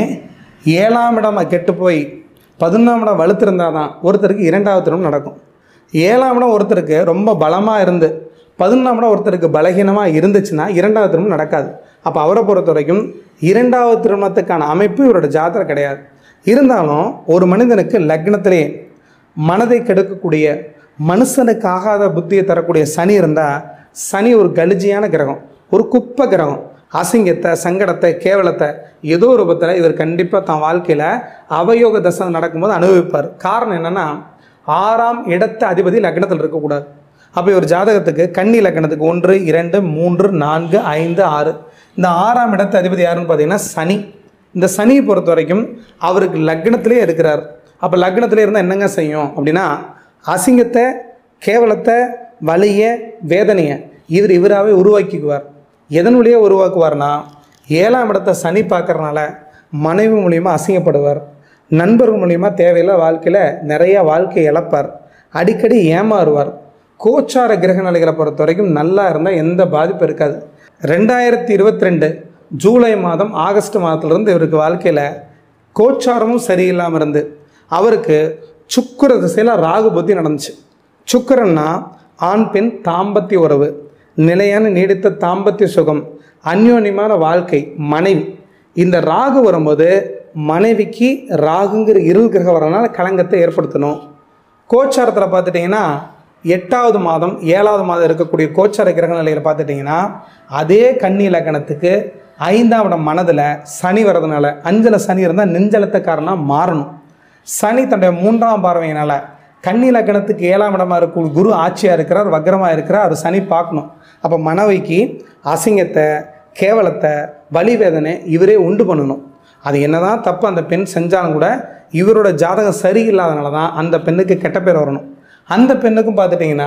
ஏழாம் இடம் கெட்டு போய் பதினொன்றாம் இடம் வலுத்திருந்தால் தான் ஒருத்தருக்கு இரண்டாவது திருமணம் நடக்கும் ஏழாம் இடம் ஒருத்தருக்கு ரொம்ப பலமாக இருந்து பதினொன்றாம் இடம் ஒருத்தருக்கு பலகீனமாக இருந்துச்சுன்னா இரண்டாவது திருமணம் நடக்காது அப்போ அவரை பொறுத்த வரைக்கும் இரண்டாவது திருமணத்துக்கான அமைப்பு இவரோட ஜாதகம் கிடையாது இருந்தாலும் ஒரு மனிதனுக்கு லக்னத்திலே மனதை கெடுக்கக்கூடிய மனுஷனுக்கு ஆகாத புத்தியை தரக்கூடிய சனி இருந்தால் சனி ஒரு கலிஜியான கிரகம் ஒரு குப்பை கிரகம் அசிங்கத்தை சங்கடத்தை கேவலத்தை ஏதோ ஒரு ரூபத்தில் இவர் கண்டிப்பாக தன் வாழ்க்கையில் அவயோக தசை நடக்கும்போது அனுபவிப்பார் காரணம் என்னென்னா ஆறாம் இடத்த அதிபதி லக்னத்தில் இருக்கக்கூடாது அப்போ ஒரு ஜாதகத்துக்கு கன்னி லக்னத்துக்கு ஒன்று இரண்டு மூன்று நான்கு ஐந்து ஆறு இந்த ஆறாம் இடத்த அதிபதி யாருன்னு பார்த்தீங்கன்னா சனி இந்த சனியை பொறுத்த வரைக்கும் அவருக்கு லக்னத்திலே இருக்கிறார் அப்போ லக்னத்திலே இருந்தால் என்னங்க செய்யும் அப்படின்னா அசிங்கத்தை கேவலத்தை வலிய வேதனையை இவர் இவராகவே உருவாக்கிக்குவார் எதன் வழியே உருவாக்குவார்னா ஏழாம் இடத்தை சனி பார்க்கறனால மனைவி மூலியமா அசிங்கப்படுவார் நண்பர்கள் மூலியமா தேவையில்ல வாழ்க்கையில் நிறைய வாழ்க்கையை இழப்பார் அடிக்கடி ஏமாறுவார் கோச்சார கிரக நிலைகளை பொறுத்த வரைக்கும் நல்லா இருந்தால் எந்த பாதிப்பும் இருக்காது ரெண்டாயிரத்தி இருபத்தி ரெண்டு ஜூலை மாதம் ஆகஸ்ட் மாதத்துலேருந்து இவருக்கு வாழ்க்கையில் கோச்சாரமும் சரியில்லாமல் இருந்து அவருக்கு சுக்கிர திசையில் ராகு புத்தி நடந்துச்சு சுக்கிரன்னா ஆண் பெண் தாம்பத்திய உறவு நிலையான நீடித்த தாம்பத்திய சுகம் அந்யோன்யமான வாழ்க்கை மனைவி இந்த ராகு வரும்போது மனைவிக்கு ராகுங்கிற இருள் கிரகம் வரனால களங்கத்தை ஏற்படுத்தணும் கோச்சாரத்தில் பார்த்துட்டிங்கன்னா எட்டாவது மாதம் ஏழாவது மாதம் இருக்கக்கூடிய கோச்சார கிரக நிலையில் பார்த்துட்டிங்கன்னா அதே கன்னி லக்கணத்துக்கு ஐந்தாம் இடம் மனதில் சனி வர்றதுனால அஞ்சல சனி இருந்தால் நெஞ்சலத்தக்காரனாக மாறணும் சனி தன்னுடைய மூன்றாம் பார்வையினால் கன்னி லக்கணத்துக்கு ஏழாம் இடமா இருக்கும் குரு ஆட்சியாக இருக்கிறார் வக்ரமாக இருக்கிறார் அவர் சனி பார்க்கணும் அப்போ மனைவிக்கு அசிங்கத்தை கேவலத்தை வலி வேதனை இவரே உண்டு பண்ணணும் அது என்னதான் தப்பு அந்த பெண் செஞ்சாலும் கூட இவரோட ஜாதகம் சரியில்லாதனால தான் அந்த பெண்ணுக்கு கெட்ட பேர் வரணும் அந்த பெண்ணுக்கும் பார்த்துட்டிங்கன்னா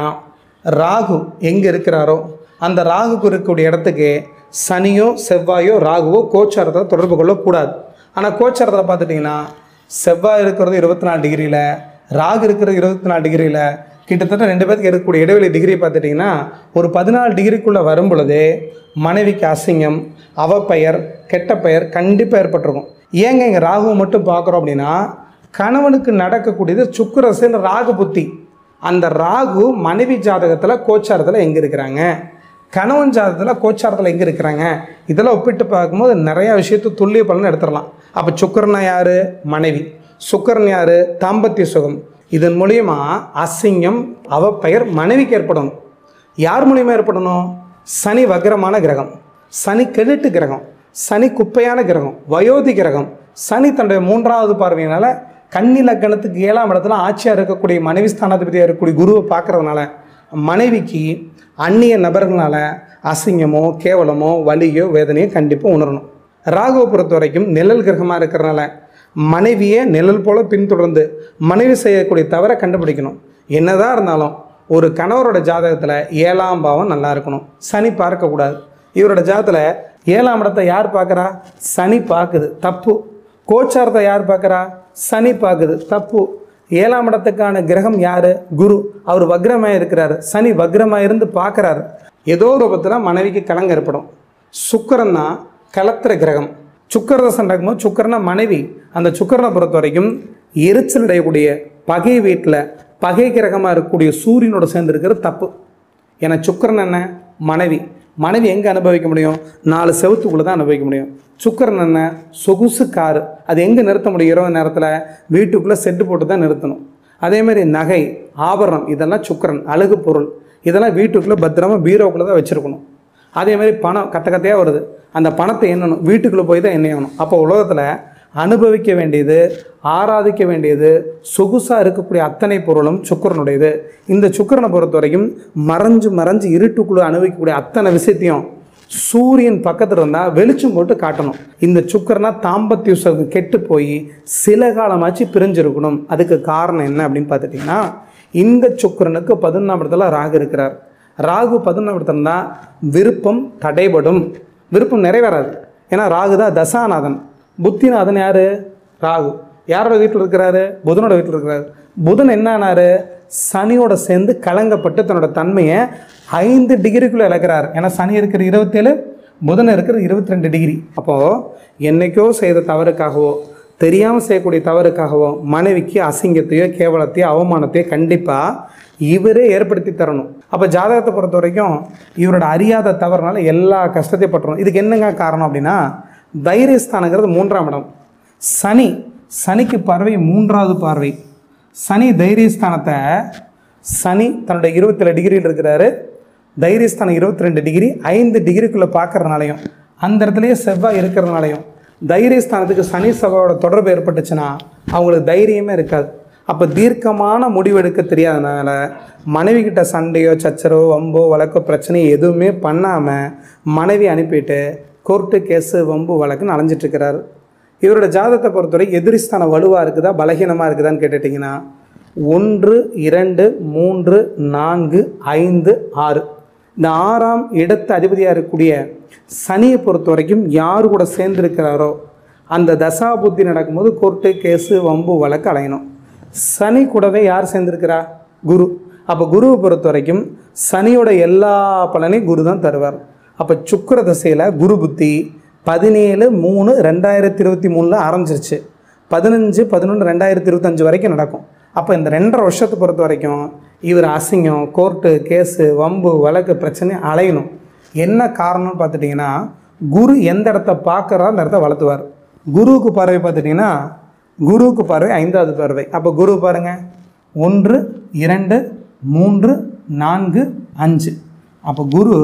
ராகு எங்கே இருக்கிறாரோ அந்த ராகுக்கு இருக்கக்கூடிய இடத்துக்கு சனியோ செவ்வாயோ ராகுவோ கோச்சாரத்தை தொடர்பு கொள்ளக்கூடாது ஆனால் கோச்சாரத்தில் பார்த்துட்டிங்கன்னா செவ்வாய் இருக்கிறது இருபத்தி நாலு டிகிரியில் ராகு இருக்கிறது இருபத்தி நாலு டிகிரியில் கிட்டத்தட்ட ரெண்டு பேருக்கு இருக்கக்கூடிய இடைவெளி டிகிரி பார்த்துட்டிங்கன்னா ஒரு பதினாலு டிகிரிக்குள்ளே வரும் பொழுது மனைவிக்கு அசிங்கம் அவப்பெயர் கெட்ட பெயர் கண்டிப்பாக ஏற்பட்டிருக்கும் ஏங்க இங்கே ராகுவை மட்டும் பார்க்குறோம் அப்படின்னா கணவனுக்கு நடக்கக்கூடியது சுக்கரசன் ராகு புத்தி அந்த ராகு மனைவி ஜாதகத்தில் கோச்சாரத்தில் எங்கே இருக்கிறாங்க கணவன் ஜாதகத்தில் கோச்சாரத்தில் எங்கே இருக்கிறாங்க இதெல்லாம் ஒப்பிட்டு பார்க்கும்போது நிறையா விஷயத்தை துல்லிய பலன் எடுத்துடலாம் அப்போ சுக்கரனா யார் மனைவி சுக்கரன் யார் தாம்பத்திய சுகம் இதன் மூலியமா அசிங்கம் அவப்பெயர் மனைவிக்கு ஏற்படணும் யார் மூலியமா ஏற்படணும் சனி வக்ரமான கிரகம் சனி கெடுட்டு கிரகம் சனி குப்பையான கிரகம் வயோதி கிரகம் சனி தன்னுடைய மூன்றாவது பார்வையினால கன்னி லக்கணத்துக்கு ஏழாம் இடத்துல ஆட்சியாக இருக்கக்கூடிய மனைவி ஸ்தானாதிபதியாக இருக்கக்கூடிய குருவை பார்க்கறதுனால மனைவிக்கு அந்நிய நபர்களால் அசிங்கமோ கேவலமோ வலியோ வேதனையோ கண்டிப்பாக உணரணும் ராகுவை பொறுத்த வரைக்கும் நிழல் கிரகமாக இருக்கிறனால மனைவியை நிழல் போல பின்தொடர்ந்து மனைவி செய்யக்கூடிய தவறை கண்டுபிடிக்கணும் என்னதான் இருந்தாலும் ஒரு கணவரோட ஜாதகத்தில் ஏழாம் பாவம் நல்லா இருக்கணும் சனி பார்க்கக்கூடாது இவரோட ஜாதகத்தில் ஏழாம் இடத்தை யார் பார்க்குறா சனி பார்க்குது தப்பு கோச்சாரத்தை யார் பார்க்குறா சனி பார்க்குது தப்பு ஏழாம் இடத்துக்கான கிரகம் யார் குரு அவர் வக்ரமாக இருக்கிறாரு சனி வக்ரமாக இருந்து பார்க்குறாரு ஏதோ ரூபத்தில் மனைவிக்கு கலங்க ஏற்படும் சுக்கரன் தான் கலத்திர கிரகம் சுக்கரதசன் நடக்கும்போது சுக்கரனா மனைவி அந்த சுக்கரனை பொறுத்த வரைக்கும் எரிச்சல் அடையக்கூடிய பகை வீட்டில் பகை கிரகமாக இருக்கக்கூடிய சூரியனோட சேர்ந்து இருக்கிறது தப்பு ஏன்னா சுக்கரன் என்ன மனைவி மனைவி எங்கே அனுபவிக்க முடியும் நாலு செவத்துக்குள்ளே தான் அனுபவிக்க முடியும் சுக்கரன் என்ன சொகுசு காரு அது எங்கே நிறுத்த முடியும் இரவு நேரத்தில் வீட்டுக்குள்ளே செட்டு போட்டு தான் நிறுத்தணும் அதேமாதிரி நகை ஆபரணம் இதெல்லாம் சுக்கரன் அழகு பொருள் இதெல்லாம் வீட்டுக்குள்ளே பத்திரமா பீரோக்குள்ளே தான் வச்சுருக்கணும் அதே மாதிரி பணம் கத்த கத்தையாக வருது அந்த பணத்தை எண்ணணும் வீட்டுக்குள்ளே போய் தான் எண்ணணும் அப்போ உலகத்தில் அனுபவிக்க வேண்டியது ஆராதிக்க வேண்டியது சொகுசாக இருக்கக்கூடிய அத்தனை பொருளும் சுக்கரனுடையது இந்த சுக்கரனை பொறுத்த வரைக்கும் மறைஞ்சு மறைஞ்சு இருட்டுக்குள்ளே அனுபவிக்கக்கூடிய அத்தனை விஷயத்தையும் சூரியன் பக்கத்தில் இருந்தால் வெளிச்சம் போட்டு காட்டணும் இந்த சுக்கரனா தாம்பத்திய உற்சவம் கெட்டு போய் சில காலமாச்சு பிரிஞ்சிருக்கணும் அதுக்கு காரணம் என்ன அப்படின்னு பார்த்துட்டிங்கன்னா இந்த சுக்கரனுக்கு பதினொன்றாம் இடத்துல ராகு இருக்கிறார் ராகு பதினொன்றாம் இடத்துல இருந்தால் விருப்பம் தடைபடும் விருப்பம் நிறைவேறாது ஏன்னா ராகு தான் தசாநாதன் புத்திநாதன் யார் ராகு யாரோட வீட்டில் இருக்கிறாரு புதனோட வீட்டில் இருக்கிறாரு புதன் என்ன ஆனாரு சனியோட சேர்ந்து கலங்கப்பட்டு தன்னோட தன்மையை ஐந்து டிகிரிக்குள்ளே இழக்கிறார் ஏன்னா சனி இருக்கிற இருபத்தேழு புதன் இருக்கிற இருபத்தி ரெண்டு டிகிரி அப்போது என்னைக்கோ செய்த தவறுக்காகவோ தெரியாமல் செய்யக்கூடிய தவறுக்காகவோ மனைவிக்கு அசிங்கத்தையோ கேவலத்தையோ அவமானத்தையோ கண்டிப்பாக இவரே ஏற்படுத்தி தரணும் அப்போ ஜாதகத்தை பொறுத்த வரைக்கும் இவரோட அறியாத தவறுனால எல்லா கஷ்டத்தையும் பட்டுரும் இதுக்கு என்னங்க காரணம் அப்படின்னா தைரியஸ்தானங்கிறது மூன்றாம் இடம் சனி சனிக்கு பார்வை மூன்றாவது பார்வை சனி தைரியஸ்தானத்தை சனி தன்னோட இருபத்தேழு டிகிரியில் இருக்கிறாரு தைரியஸ்தானம் இருபத்தி ரெண்டு டிகிரி ஐந்து டிகிரிக்குள்ளே பார்க்கறதுனாலையும் அந்த இடத்துலையே செவ்வாய் இருக்கிறதுனாலையும் தைரியஸ்தானத்துக்கு சனி செவ்வாயோட தொடர்பு ஏற்பட்டுச்சுன்னா அவங்களுக்கு தைரியமே இருக்காது அப்போ தீர்க்கமான முடிவெடுக்க தெரியாதனால மனைவி கிட்ட சண்டையோ சச்சரவோ வம்போ வழக்கோ பிரச்சனையோ எதுவுமே பண்ணாமல் மனைவி அனுப்பிட்டு கோர்ட்டு கேஸு வம்பு வழக்குன்னு அலைஞ்சிட்ருக்கிறாரு இவரோட ஜாதகத்தை பொறுத்தவரை எதிரிஸ்தானம் வலுவாக இருக்குதா பலகீனமாக இருக்குதான்னு கேட்டுட்டிங்கன்னா ஒன்று இரண்டு மூன்று நான்கு ஐந்து ஆறு இந்த ஆறாம் இடத்து அதிபதியாக இருக்கக்கூடிய சனியை பொறுத்த வரைக்கும் யார் கூட சேர்ந்துருக்கிறாரோ அந்த தசா புத்தி நடக்கும்போது கோர்ட்டு கேஸு வம்பு வழக்கு அலையணும் சனி கூடவே யார் சேர்ந்துருக்கிறா குரு அப்போ குருவை பொறுத்த வரைக்கும் சனியோட எல்லா பலனையும் குரு தான் தருவார் அப்போ சுக்கிர தசையில் குரு புத்தி பதினேழு மூணு ரெண்டாயிரத்தி இருபத்தி மூணில் ஆரம்பிச்சிருச்சு பதினஞ்சு பதினொன்று ரெண்டாயிரத்தி இருபத்தஞ்சு வரைக்கும் நடக்கும் அப்போ இந்த ரெண்டரை வருஷத்தை பொறுத்த வரைக்கும் இவர் அசிங்கம் கோர்ட்டு கேஸு வம்பு வழக்கு பிரச்சனை அலையணும் என்ன காரணம்னு பார்த்துட்டிங்கன்னா குரு எந்த இடத்த பார்க்குறோ அந்த இடத்த வளர்த்துவார் குருவுக்கு பார்வை பார்த்துட்டிங்கன்னா குருவுக்கு பார்வை ஐந்தாவது பார்வை அப்போ குரு பாருங்க ஒன்று இரண்டு மூன்று நான்கு அஞ்சு அப்போ குரு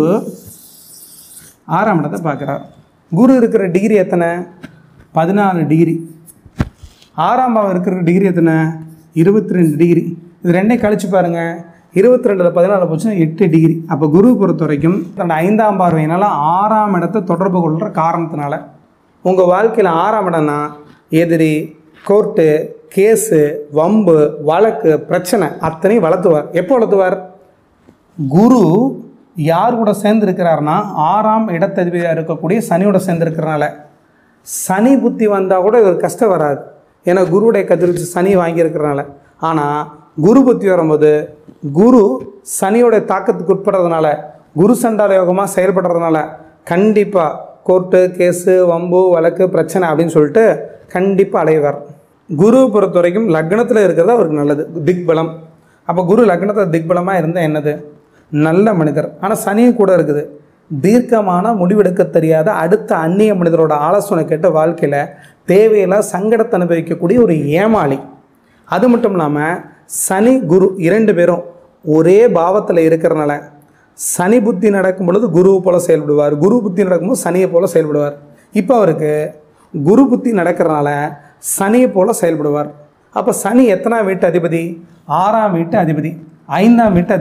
ஆறாம் இடத்தை பார்க்குறார் குரு இருக்கிற டிகிரி எத்தனை பதினாலு டிகிரி ஆறாம் பாவம் இருக்கிற டிகிரி எத்தனை இருபத்தி ரெண்டு டிகிரி இது ரெண்டையும் கழிச்சு பாருங்கள் இருபத்தி ரெண்டில் பதினாலு போச்சுன்னா எட்டு டிகிரி அப்போ குரு பொறுத்த வரைக்கும் தன்னோட ஐந்தாம் பார்வையினால ஆறாம் இடத்தை தொடர்பு கொள்கிற காரணத்தினால உங்கள் வாழ்க்கையில் ஆறாம் இடம்னா எதிரி கோர்ட்டு கேஸு வம்பு வழக்கு பிரச்சனை அத்தனையும் வளர்த்துவார் எப்போ வளர்த்துவார் குரு யார் கூட சேர்ந்துருக்கிறாருன்னா ஆறாம் இடத்ததிபதியாக இருக்கக்கூடிய சனியோட சேர்ந்துருக்கிறனால சனி புத்தி வந்தால் கூட இவர் கஷ்டம் வராது ஏன்னா குருவுடைய கதிர்ச்சி சனி வாங்கியிருக்கிறனால ஆனால் குரு புத்தி வரும்போது குரு சனியோட தாக்கத்துக்கு உட்படுறதுனால குரு சண்டால யோகமாக செயல்படுறதுனால கண்டிப்பாக கோர்ட்டு கேஸு வம்பு வழக்கு பிரச்சனை அப்படின்னு சொல்லிட்டு கண்டிப்பாக அலைவார் குருவை பொறுத்த வரைக்கும் லக்னத்தில் இருக்கிறது அவருக்கு நல்லது திக்பலம் அப்போ குரு லக்னத்தில் திக்பலமாக இருந்தால் என்னது நல்ல மனிதர் ஆனால் சனியும் கூட இருக்குது தீர்க்கமான முடிவெடுக்க தெரியாத அடுத்த அந்நிய மனிதரோட ஆலோசனை கேட்ட வாழ்க்கையில் தேவையில்லாத சங்கடத்தை அனுபவிக்கக்கூடிய ஒரு ஏமாளி அது மட்டும் இல்லாமல் சனி குரு இரண்டு பேரும் ஒரே பாவத்தில் இருக்கிறனால சனி புத்தி நடக்கும் பொழுது குருவை போல செயல்படுவார் குரு புத்தி நடக்கும்போது சனியை போல செயல்படுவார் இப்போ அவருக்கு குரு புத்தி நடக்கிறனால சனியை போல செயல்படுவார் அப்போ சனி எத்தனாம் வீட்டு அதிபதி ஆறாம் வீட்டு அதிபதி ஐந்தாம் வீட்டு அதிபதி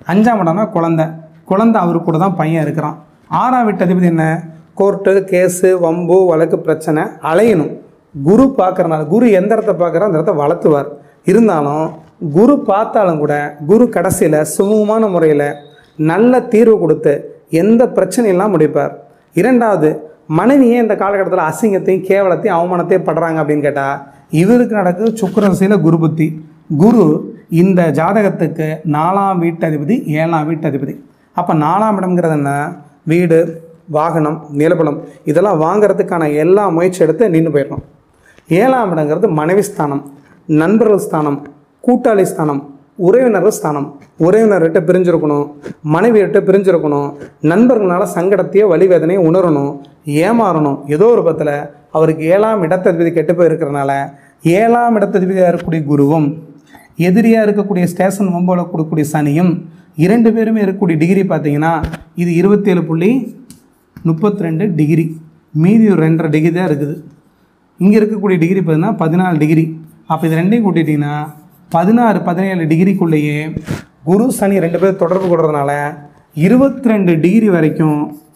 அஞ்சாம் இடம்னா குழந்தை குழந்தை அவரு கூட தான் பையன் இருக்கிறான் ஆறாம் வீட்டு அதிபதி என்ன கோர்ட்டு கேஸு வம்பு வழக்கு பிரச்சனை அலையணும் குரு பார்க்கறனால குரு எந்த இடத்த பார்க்குறோ அந்த இடத்த வளர்த்துவார் இருந்தாலும் குரு பார்த்தாலும் கூட குரு கடைசியில் சுமூகமான முறையில் நல்ல தீர்வு கொடுத்து எந்த பிரச்சனையெல்லாம் முடிப்பார் இரண்டாவது மனைவியே இந்த காலகட்டத்தில் அசிங்கத்தையும் கேவலத்தையும் அவமானத்தையும் படுறாங்க அப்படின்னு கேட்டால் இவருக்கு நடக்குது சுக்கரசையில் குரு புத்தி குரு இந்த ஜாதகத்துக்கு நாலாம் வீட்டதிபதி ஏழாம் வீட்டதிபதி அப்போ நாலாம் இடம்ங்கிறது என்ன வீடு வாகனம் நிலபலம் இதெல்லாம் வாங்குறதுக்கான எல்லா முயற்சி எடுத்து நின்று போயிடணும் ஏழாம் இடங்கிறது மனைவி ஸ்தானம் நண்பர்கள் ஸ்தானம் கூட்டாளி ஸ்தானம் உறவினர்கள் ஸ்தானம் உறவினர்கிட்ட பிரிஞ்சிருக்கணும் மனைவியிட்ட பிரிஞ்சிருக்கணும் நண்பர்களால சங்கடத்தையோ வலிவேதனையோ உணரணும் ஏமாறணும் ஏதோ ஒரு பத்தில் அவருக்கு ஏழாம் இடத்ததிபதி கெட்டு போயிருக்கிறனால ஏழாம் இடத்ததிபதியாக இருக்கக்கூடிய குருவும் எதிரியாக இருக்கக்கூடிய ஸ்டேஷன் வம்போல கொடுக்கக்கூடிய சனியும் இரண்டு பேருமே இருக்கக்கூடிய டிகிரி பார்த்தீங்கன்னா இது இருபத்தேழு புள்ளி முப்பத்தி ரெண்டு டிகிரி மீதி ஒரு ரெண்டரை டிகிரி தான் இருக்குது இங்கே இருக்கக்கூடிய டிகிரி பார்த்தீங்கன்னா பதினாலு டிகிரி அப்போ இது ரெண்டையும் கூட்டிட்டிங்கன்னா பதினாறு பதினேழு டிகிரிக்குள்ளேயே குரு சனி ரெண்டு பேரும் தொடர்பு கொள்றதுனால இருபத்தி ரெண்டு டிகிரி வரைக்கும்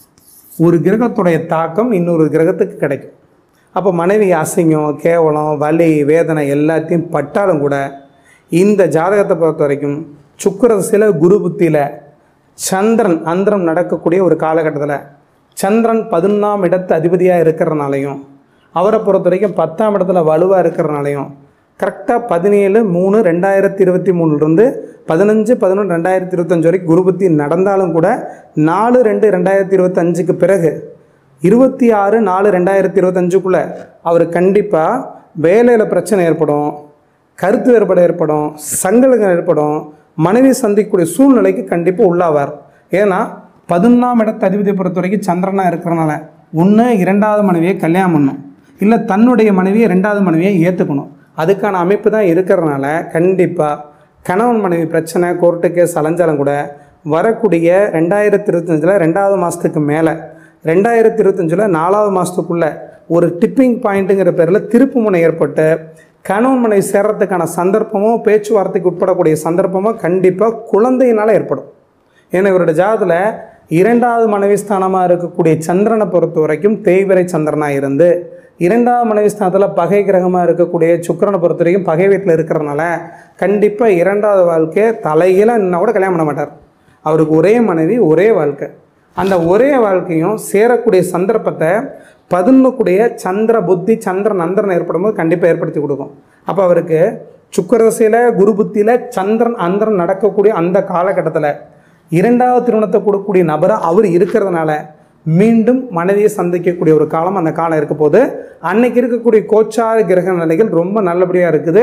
ஒரு கிரகத்துடைய தாக்கம் இன்னொரு கிரகத்துக்கு கிடைக்கும் அப்போ மனைவி அசிங்கம் கேவலம் வலி வேதனை எல்லாத்தையும் பட்டாலும் கூட இந்த ஜாதகத்தை பொறுத்த வரைக்கும் சுக்கரசில குரு புத்தியில் சந்திரன் அந்தரம் நடக்கக்கூடிய ஒரு காலகட்டத்தில் சந்திரன் பதினொன்றாம் இடத்து அதிபதியாக இருக்கிறனாலையும் அவரை பொறுத்த வரைக்கும் பத்தாம் இடத்துல வலுவாக இருக்கிறனாலையும் கரெக்டாக பதினேழு மூணு ரெண்டாயிரத்தி இருபத்தி மூணுலேருந்து பதினஞ்சு பதினொன்று ரெண்டாயிரத்தி இருபத்தஞ்சு வரைக்கும் குரு புத்தி நடந்தாலும் கூட நாலு ரெண்டு ரெண்டாயிரத்தி இருபத்தஞ்சுக்கு பிறகு இருபத்தி ஆறு நாலு ரெண்டாயிரத்தி இருபத்தஞ்சுக்குள்ளே அவர் கண்டிப்பாக வேலையில் பிரச்சனை ஏற்படும் கருத்து வேறுபாடு ஏற்படும் சங்கடங்கள் ஏற்படும் மனைவி சந்திக்கக்கூடிய சூழ்நிலைக்கு கண்டிப்பாக உள்ளாவார் ஏன்னா பதினொன்றாம் இடத்து அதிபதியை பொறுத்த வரைக்கும் சந்திரனாக இருக்கிறனால ஒன்று இரண்டாவது மனைவியை கல்யாணம் பண்ணும் இல்லை தன்னுடைய மனைவியை ரெண்டாவது மனைவியை ஏற்றுக்கணும் அதுக்கான அமைப்பு தான் இருக்கிறனால கண்டிப்பாக கணவன் மனைவி பிரச்சனை கோர்ட்டு கேஸ் அலைஞ்சாலும் கூட வரக்கூடிய ரெண்டாயிரத்தி இருபத்தஞ்சில் ரெண்டாவது மாதத்துக்கு மேலே ரெண்டாயிரத்தி இருபத்தஞ்சில் நாலாவது மாதத்துக்குள்ளே ஒரு டிப்பிங் பாயிண்ட்டுங்கிற பேரில் திருப்பு முனை ஏற்பட்டு கணவன் மனைவி சேர்றதுக்கான சந்தர்ப்பமோ பேச்சுவார்த்தைக்கு உட்படக்கூடிய சந்தர்ப்பமோ கண்டிப்பாக குழந்தையினால் ஏற்படும் ஏன்னா இவரோட ஜாதத்தில் இரண்டாவது மனைவி ஸ்தானமாக இருக்கக்கூடிய சந்திரனை பொறுத்த வரைக்கும் தேய்விரை சந்திரனாக இருந்து இரண்டாவது மனைவி ஸ்தானத்தில் பகை கிரகமாக இருக்கக்கூடிய சுக்கிரனை பொறுத்த வரைக்கும் பகை வீட்டில் இருக்கிறனால கண்டிப்பாக இரண்டாவது வாழ்க்கையை தலையில நின்னா கூட கல்யாணம் பண்ண மாட்டார் அவருக்கு ஒரே மனைவி ஒரே வாழ்க்கை அந்த ஒரே வாழ்க்கையும் சேரக்கூடிய சந்தர்ப்பத்தை பதினொன்றுக்குடைய சந்திர புத்தி சந்திர நந்திரன் ஏற்படும் போது கண்டிப்பாக ஏற்படுத்தி கொடுக்கும் அப்போ அவருக்கு சுக்கரதசையில் குரு புத்தியில் சந்திரன் அந்தரன் நடக்கக்கூடிய அந்த காலகட்டத்தில் இரண்டாவது திருமணத்தை கொடுக்கக்கூடிய நபராக அவர் இருக்கிறதுனால மீண்டும் மனைவியை சந்திக்கக்கூடிய ஒரு காலம் அந்த காலம் இருக்க போது அன்னைக்கு இருக்கக்கூடிய கோச்சார கிரக நிலைகள் ரொம்ப நல்லபடியாக இருக்குது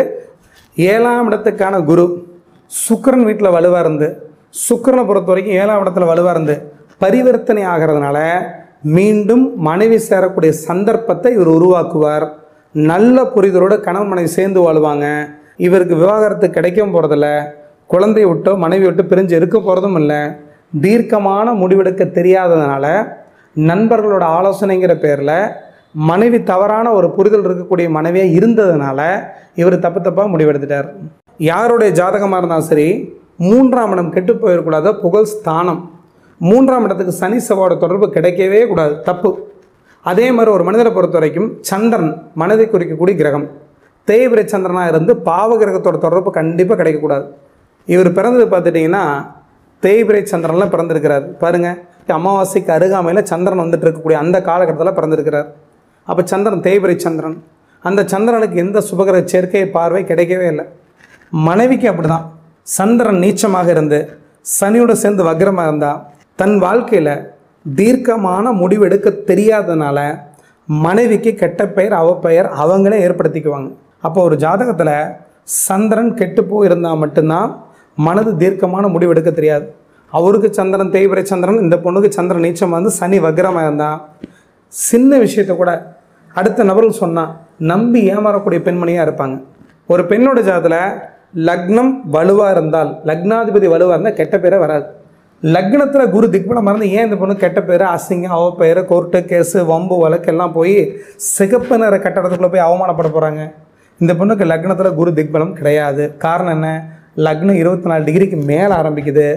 ஏழாம் இடத்துக்கான குரு சுக்கிரன் வீட்டில் வலுவாக இருந்து சுக்கிரனை பொறுத்த வரைக்கும் ஏழாம் இடத்துல வலுவாக இருந்து பரிவர்த்தனை ஆகிறதுனால மீண்டும் மனைவி சேரக்கூடிய சந்தர்ப்பத்தை இவர் உருவாக்குவார் நல்ல புரிதலோட கணவன் மனைவி சேர்ந்து வாழ்வாங்க இவருக்கு விவாகரத்து கிடைக்கவும் போகிறதில்ல குழந்தையை விட்டோ மனைவி விட்டு பிரிஞ்சு இருக்க போகிறதும் இல்லை தீர்க்கமான முடிவெடுக்க தெரியாததுனால நண்பர்களோட ஆலோசனைங்கிற பேரில் மனைவி தவறான ஒரு புரிதல் இருக்கக்கூடிய மனைவியாக இருந்ததுனால இவர் தப்பு தப்பாக முடிவெடுத்துட்டார் யாருடைய ஜாதகமாக இருந்தாலும் சரி மூன்றாம் இடம் கெட்டு போயிடக்கூடாத புகழ் ஸ்தானம் மூன்றாம் இடத்துக்கு சனி செவ்வாயோட தொடர்பு கிடைக்கவே கூடாது தப்பு அதே மாதிரி ஒரு மனிதரை பொறுத்த வரைக்கும் சந்திரன் மனதை குறிக்கக்கூடிய கிரகம் தேய்பிரை சந்திரனாக இருந்து பாவ கிரகத்தோட தொடர்பு கண்டிப்பாக கிடைக்கக்கூடாது இவர் பிறந்தது பார்த்துட்டிங்கன்னா தேய்பிரை சந்திரனில் பிறந்திருக்கிறார் பாருங்கள் அமாவாசைக்கு அருகாமையில் சந்திரன் வந்துட்டு இருக்கக்கூடிய அந்த காலகட்டத்தில் பிறந்திருக்கிறார் அப்போ சந்திரன் தேய்பிரை சந்திரன் அந்த சந்திரனுக்கு எந்த சுபகிரக சேர்க்கை பார்வை கிடைக்கவே இல்லை மனைவிக்கு அப்படிதான் சந்திரன் நீச்சமாக இருந்து சனியோட சேர்ந்து வக்ரமாக இருந்தால் தன் வாழ்க்கையில் தீர்க்கமான முடிவெடுக்க தெரியாதனால மனைவிக்கு கெட்ட பெயர் அவ பெயர் அவங்களே ஏற்படுத்திக்குவாங்க அப்போ ஒரு ஜாதகத்தில் சந்திரன் கெட்டு போயிருந்தால் மட்டும்தான் மனது தீர்க்கமான முடிவெடுக்க தெரியாது அவருக்கு சந்திரன் தேய்பிரை சந்திரன் இந்த பொண்ணுக்கு சந்திரன் நீச்சம் வந்து சனி வக்ரமாக இருந்தால் சின்ன விஷயத்தை கூட அடுத்த நபர்கள் சொன்னால் நம்பி ஏமாறக்கூடிய பெண்மணியாக இருப்பாங்க ஒரு பெண்ணோட ஜாதத்தில் லக்னம் வலுவாக இருந்தால் லக்னாதிபதி வலுவாக இருந்தால் கெட்ட பேரே வராது லக்னத்தில் குரு திக்பலம் மறந்து ஏன் இந்த பொண்ணு கெட்ட பேர் அசிங்கம் அவ பேர் கோர்ட்டு கேஸு வம்பு வழக்கு எல்லாம் போய் சிகப்பு நிற கட்டடத்துக்குள்ளே போய் அவமானப்பட போகிறாங்க இந்த பொண்ணுக்கு லக்னத்தில் குரு திக்பலம் கிடையாது காரணம் என்ன லக்னம் இருபத்தி நாலு டிகிரிக்கு மேலே ஆரம்பிக்குது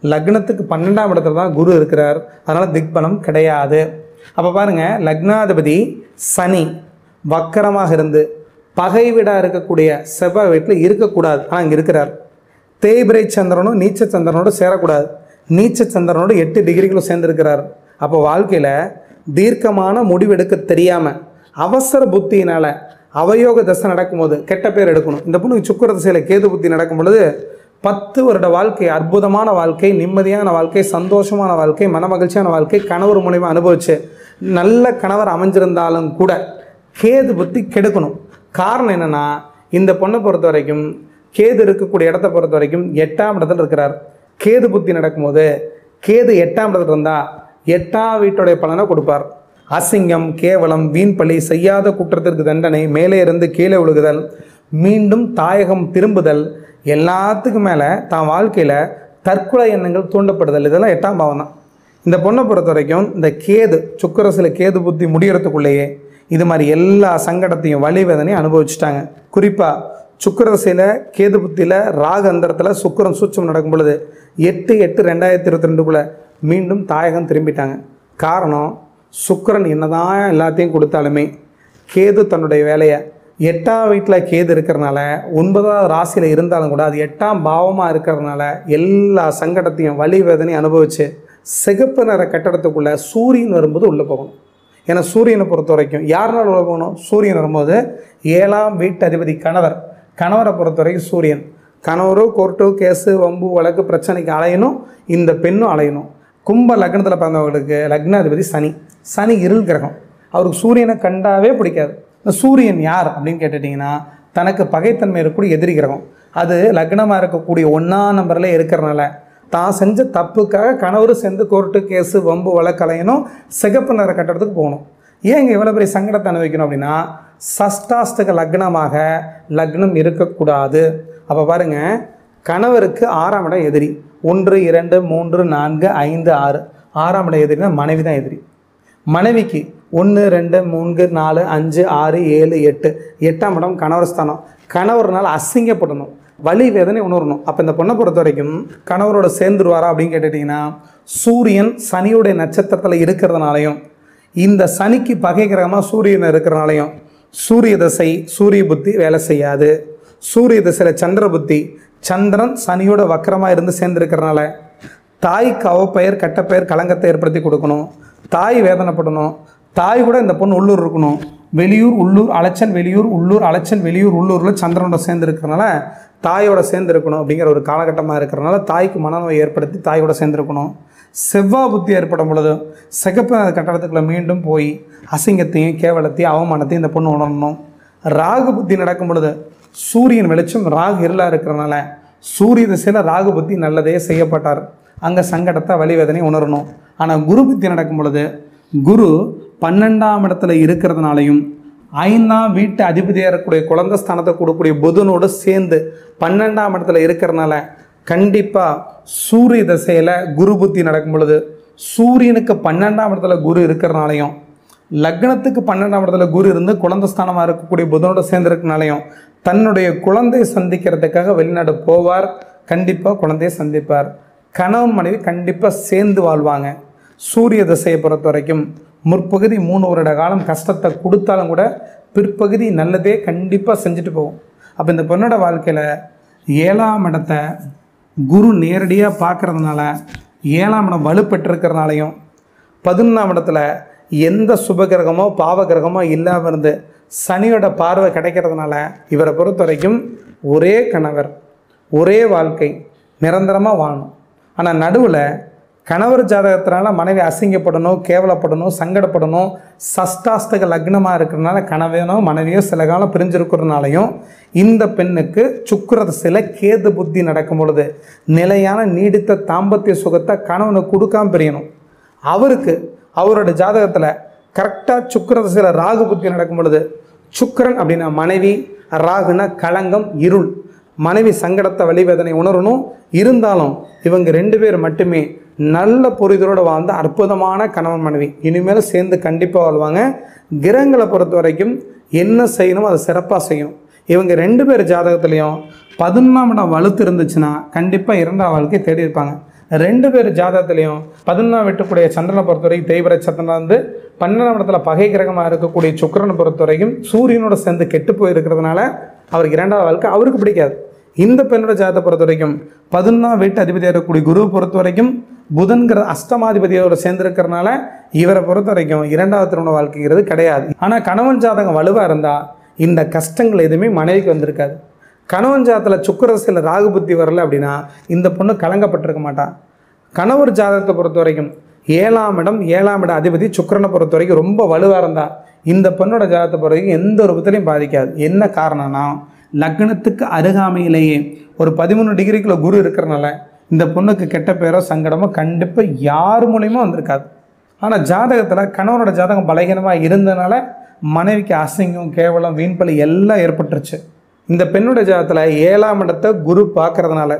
லக்னத்துக்கு பன்னெண்டாம் இடத்துல தான் குரு இருக்கிறார் அதனால் திக்பலம் கிடையாது அப்போ பாருங்க லக்னாதிபதி சனி வக்கரமாக இருந்து பகை வீடாக இருக்கக்கூடிய செவ்வாய் வீட்டில் இருக்கக்கூடாது ஆனால் இங்கே இருக்கிறார் தேய்பிரை சந்திரனும் நீச்ச சந்திரனோடு சேரக்கூடாது நீச்ச சந்திரனோடு எட்டு டிகிரிகளும் சேர்ந்திருக்கிறார் அப்போ வாழ்க்கையில் தீர்க்கமான முடிவெடுக்க தெரியாமல் அவசர புத்தியினால் அவயோக தசை நடக்கும்போது கெட்ட பேர் எடுக்கணும் இந்த பொண்ணுக்கு சுக்கர திசையில் கேது புத்தி நடக்கும் பொழுது பத்து வருட வாழ்க்கை அற்புதமான வாழ்க்கை நிம்மதியான வாழ்க்கை சந்தோஷமான வாழ்க்கை மனமகிழ்ச்சியான வாழ்க்கை கணவர் மூலியமா அனுபவிச்சு நல்ல கணவர் அமைஞ்சிருந்தாலும் கூட கேது புத்தி கெடுக்கணும் காரணம் என்னன்னா இந்த பொண்ணை பொறுத்த வரைக்கும் கேது இருக்கக்கூடிய இடத்த பொறுத்த வரைக்கும் எட்டாம் இடத்துல இருக்கிறார் கேது புத்தி நடக்கும்போது கேது எட்டாம் இடத்துல இருந்தால் எட்டாம் வீட்டுடைய பலனை கொடுப்பார் அசிங்கம் கேவலம் வீண்பழி செய்யாத குற்றத்திற்கு தண்டனை மேலே இருந்து கீழே விழுகுதல் மீண்டும் தாயகம் திரும்புதல் எல்லாத்துக்கும் மேலே தான் வாழ்க்கையில் தற்கொலை எண்ணங்கள் தூண்டப்படுதல் இதெல்லாம் எட்டாம் பாவம் தான் இந்த பொண்ணை பொறுத்த வரைக்கும் இந்த கேது சுக்கரசில் கேது புத்தி முடியறதுக்குள்ளேயே இது மாதிரி எல்லா சங்கடத்தையும் வலி வேதனையும் அனுபவிச்சுட்டாங்க குறிப்பாக சுக்கரதசையில் கேது புத்தியில் ராகு அந்தரத்தில் சுக்கரன் சூட்சம் நடக்கும் பொழுது எட்டு எட்டு ரெண்டாயிரத்தி இருபத்தி ரெண்டுக்குள்ளே மீண்டும் தாயகம் திரும்பிட்டாங்க காரணம் சுக்கிரன் என்னதான் எல்லாத்தையும் கொடுத்தாலுமே கேது தன்னுடைய வேலையை எட்டாம் வீட்டில் கேது இருக்கிறனால ஒன்பதாவது ராசியில் இருந்தாலும் கூட அது எட்டாம் பாவமாக இருக்கிறதுனால எல்லா சங்கடத்தையும் வலி வேதனையும் அனுபவித்து சிகப்பு நிற கட்டடத்துக்குள்ளே சூரியன் வரும்போது உள்ளே போகணும் ஏன்னா சூரியனை பொறுத்த வரைக்கும் யாருனால உள்ள போகணும் சூரியன் வரும்போது ஏழாம் வீட்டு அதிபதி கணவர் கணவரை பொறுத்த வரைக்கும் சூரியன் கணவரோ கோர்ட்டோ கேஸு வம்பு வழக்கு பிரச்சனைக்கு அலையணும் இந்த பெண்ணும் அலையணும் கும்ப லக்னத்தில் பிறந்தவங்களுக்கு லக்னாதிபதி சனி சனி இருள் கிரகம் அவருக்கு சூரியனை கண்டாவே பிடிக்காது இந்த சூரியன் யார் அப்படின்னு கேட்டுட்டிங்கன்னா தனக்கு பகைத்தன்மை இருக்கக்கூடிய எதிரி கிரகம் அது லக்னமாக இருக்கக்கூடிய ஒன்றாம் நம்பரில் இருக்கிறனால தான் செஞ்ச தப்புக்காக கணவர் சேர்ந்து கோர்ட்டு கேஸு வம்பு வழக்கலையணும் சிகப்பு நிற கட்டடத்துக்கு போகணும் ஏன் இங்கே இவ்வளோ பெரிய சங்கடத்தை அனுபவிக்கணும் அப்படின்னா சஷ்டாஷ்டக லக்னமாக லக்னம் இருக்கக்கூடாது அப்போ பாருங்க கணவருக்கு ஆறாம் இடம் எதிரி ஒன்று இரண்டு மூன்று நான்கு ஐந்து ஆறு ஆறாம் இடம் எதிரினா மனைவி தான் எதிரி மனைவிக்கு ஒன்று ரெண்டு மூன்று நாலு அஞ்சு ஆறு ஏழு எட்டு எட்டாம் இடம் கணவர் ஸ்தானம் கணவர்னால அசிங்கப்படணும் வலி வேதனை உணரணும் அப்போ இந்த பொண்ணை பொறுத்த வரைக்கும் கணவரோட சேர்ந்துருவாரா அப்படின்னு கேட்டுட்டிங்கன்னா சூரியன் சனியுடைய நட்சத்திரத்தில் இருக்கிறதுனாலையும் இந்த சனிக்கு பகை கிரகமாக சூரியன் இருக்கிறனாலையும் சூரிய தசை சூரிய புத்தி வேலை செய்யாது சூரிய திசையில் சந்திர புத்தி சந்திரன் சனியோட வக்கரமாக இருந்து சேர்ந்துருக்கிறனால தாய்க்கு அவப்பெயர் கெட்டப்பெயர் களங்கத்தை ஏற்படுத்தி கொடுக்கணும் தாய் வேதனைப்படணும் தாய் கூட இந்த பொண்ணு உள்ளூர் இருக்கணும் வெளியூர் உள்ளூர் அலைச்சல் வெளியூர் உள்ளூர் அலைச்சல் வெளியூர் உள்ளூரில் சந்திரனோட சேர்ந்து இருக்கிறனால தாயோட சேர்ந்து இருக்கணும் அப்படிங்கிற ஒரு காலகட்டமாக இருக்கிறனால தாய்க்கு மனநோய் ஏற்படுத்தி தாயோட சேர்ந்துருக்கணும் செவ்வாய் புத்தி ஏற்படும் பொழுது சிகப்பு நிற கட்டடத்துக்குள்ள மீண்டும் போய் அசிங்கத்தையும் கேவலத்தையும் அவமானத்தையும் இந்த பொண்ணு உணரணும் ராகு புத்தி நடக்கும் பொழுது சூரியன் வெளிச்சம் ராகு இருளாக இருக்கிறனால சூரிய திசையில் ராகு புத்தி நல்லதே செய்யப்பட்டார் அங்கே சங்கடத்தை வலிவேதனை உணரணும் ஆனால் குரு புத்தி நடக்கும் பொழுது குரு பன்னெண்டாம் இடத்துல இருக்கிறதுனாலையும் ஐந்தாம் வீட்டு அதிபதியாக இருக்கக்கூடிய குழந்தை ஸ்தானத்தை கொடுக்கக்கூடிய புதனோடு சேர்ந்து பன்னெண்டாம் இடத்துல இருக்கிறனால கண்டிப்பாக சூரிய திசையில் குரு புத்தி நடக்கும் பொழுது சூரியனுக்கு பன்னெண்டாம் இடத்துல குரு இருக்கிறனாலையும் லக்னத்துக்கு பன்னெண்டாம் இடத்துல குரு இருந்து குழந்தை ஸ்தானமாக இருக்கக்கூடிய புதனோட சேர்ந்திருக்கனாலையும் தன்னுடைய குழந்தையை சந்திக்கிறதுக்காக வெளிநாடு போவார் கண்டிப்பாக குழந்தையை சந்திப்பார் கணவன் மனைவி கண்டிப்பாக சேர்ந்து வாழ்வாங்க சூரிய திசையை பொறுத்த வரைக்கும் முற்பகுதி மூணு வருட காலம் கஷ்டத்தை கொடுத்தாலும் கூட பிற்பகுதி நல்லதே கண்டிப்பாக செஞ்சுட்டு போகும் அப்போ இந்த பொண்ணோட வாழ்க்கையில் ஏழாம் இடத்தை குரு நேரடியாக பார்க்கறதுனால ஏழாம் இடம் வலுப்பெற்றிருக்கிறனாலையும் பதினொன்றாம் இடத்துல எந்த சுபகிரகமோ பாவகிரகமோ இல்லாமல் இருந்து சனியோட பார்வை கிடைக்கிறதுனால இவரை பொறுத்த வரைக்கும் ஒரே கணவர் ஒரே வாழ்க்கை நிரந்தரமாக வாழணும் ஆனால் நடுவில் கணவர் ஜாதகத்தினால மனைவி அசிங்கப்படணும் கேவலப்படணும் சங்கடப்படணும் சஷ்டாஸ்தக லக்னமாக இருக்கிறனால கணவனோ மனைவியோ சில காலம் பிரிஞ்சிருக்கிறதுனாலையும் இந்த பெண்ணுக்கு சுக்கிரதசில கேது புத்தி நடக்கும் பொழுது நிலையான நீடித்த தாம்பத்திய சுகத்தை கணவனுக்கு கொடுக்காம பிரியணும் அவருக்கு அவரோட ஜாதகத்தில் கரெக்டாக சுக்கிரதசில ராகு புத்தி நடக்கும் பொழுது சுக்கிரன் அப்படின்னா மனைவி ராகுனா களங்கம் இருள் மனைவி சங்கடத்தை வலிவேதனை உணரணும் இருந்தாலும் இவங்க ரெண்டு பேர் மட்டுமே நல்ல புரிதலோடு வாழ்ந்த அற்புதமான கணவன் மனைவி இனிமேல் சேர்ந்து கண்டிப்பாக வாழ்வாங்க கிரகங்களை பொறுத்த வரைக்கும் என்ன செய்யணும் அதை சிறப்பாக செய்யும் இவங்க ரெண்டு பேர் ஜாதகத்துலேயும் பதினொன்றாம் இடம் வலுத்து இருந்துச்சுன்னா கண்டிப்பாக இரண்டாம் வாழ்க்கை தேடி இருப்பாங்க ரெண்டு பேர் ஜாதகத்திலையும் பதினொன்றாம் வீட்டுக்குடைய சந்திரனை பொறுத்தவரைக்கும் தேய்பிர சந்திரன் வந்து பன்னெண்டாம் இடத்துல பகை கிரகமாக இருக்கக்கூடிய சுக்கிரனை பொறுத்தவரைக்கும் சூரியனோட சேர்ந்து கெட்டு போயிருக்கிறதுனால அவருக்கு இரண்டாவது வாழ்க்கை அவருக்கு பிடிக்காது இந்த பெண்ணோட ஜாதகத்தை பொறுத்த வரைக்கும் பதினொன்றாம் வீட்டு அதிபதியாக இருக்கக்கூடிய குருவை பொறுத்த வரைக்கும் புதன்கிற அஷ்டமாதிபதியோட சேர்ந்திருக்கிறனால இவரை பொறுத்த வரைக்கும் இரண்டாவது திருமண வாழ்க்கைங்கிறது கிடையாது ஆனால் கணவன் ஜாதகம் வலுவாக இருந்தால் இந்த கஷ்டங்கள் எதுவுமே மனைவிக்கு வந்திருக்காது கணவன் ஜாதத்தில் சுக்கரசில் ராகு புத்தி வரல அப்படின்னா இந்த பொண்ணு கலங்கப்பட்டிருக்க மாட்டான் கணவர் ஜாதகத்தை பொறுத்த வரைக்கும் ஏழாம் இடம் ஏழாம் இடம் அதிபதி சுக்கிரனை பொறுத்த வரைக்கும் ரொம்ப வலுவாக இருந்தா இந்த பெண்ணோட ஜாதகத்தை பொறுத்த வரைக்கும் எந்த ஒரு விதத்திலையும் பாதிக்காது என்ன காரணம்னா லக்னத்துக்கு அருகாமையிலேயே ஒரு பதிமூணு டிகிரிக்குள்ள குரு இருக்கிறனால இந்த பொண்ணுக்கு கெட்ட பேரோ சங்கடமோ கண்டிப்பாக யார் மூலியமா வந்திருக்காது ஆனால் ஜாதகத்தில் கணவனோட ஜாதகம் பலகீனமாக இருந்தனால மனைவிக்கு அசிங்கம் கேவலம் வீண்பலி எல்லாம் ஏற்பட்டுருச்சு இந்த பெண்ணோட ஜாதகத்தில் ஏழாம் இடத்தை குரு பார்க்கறதுனால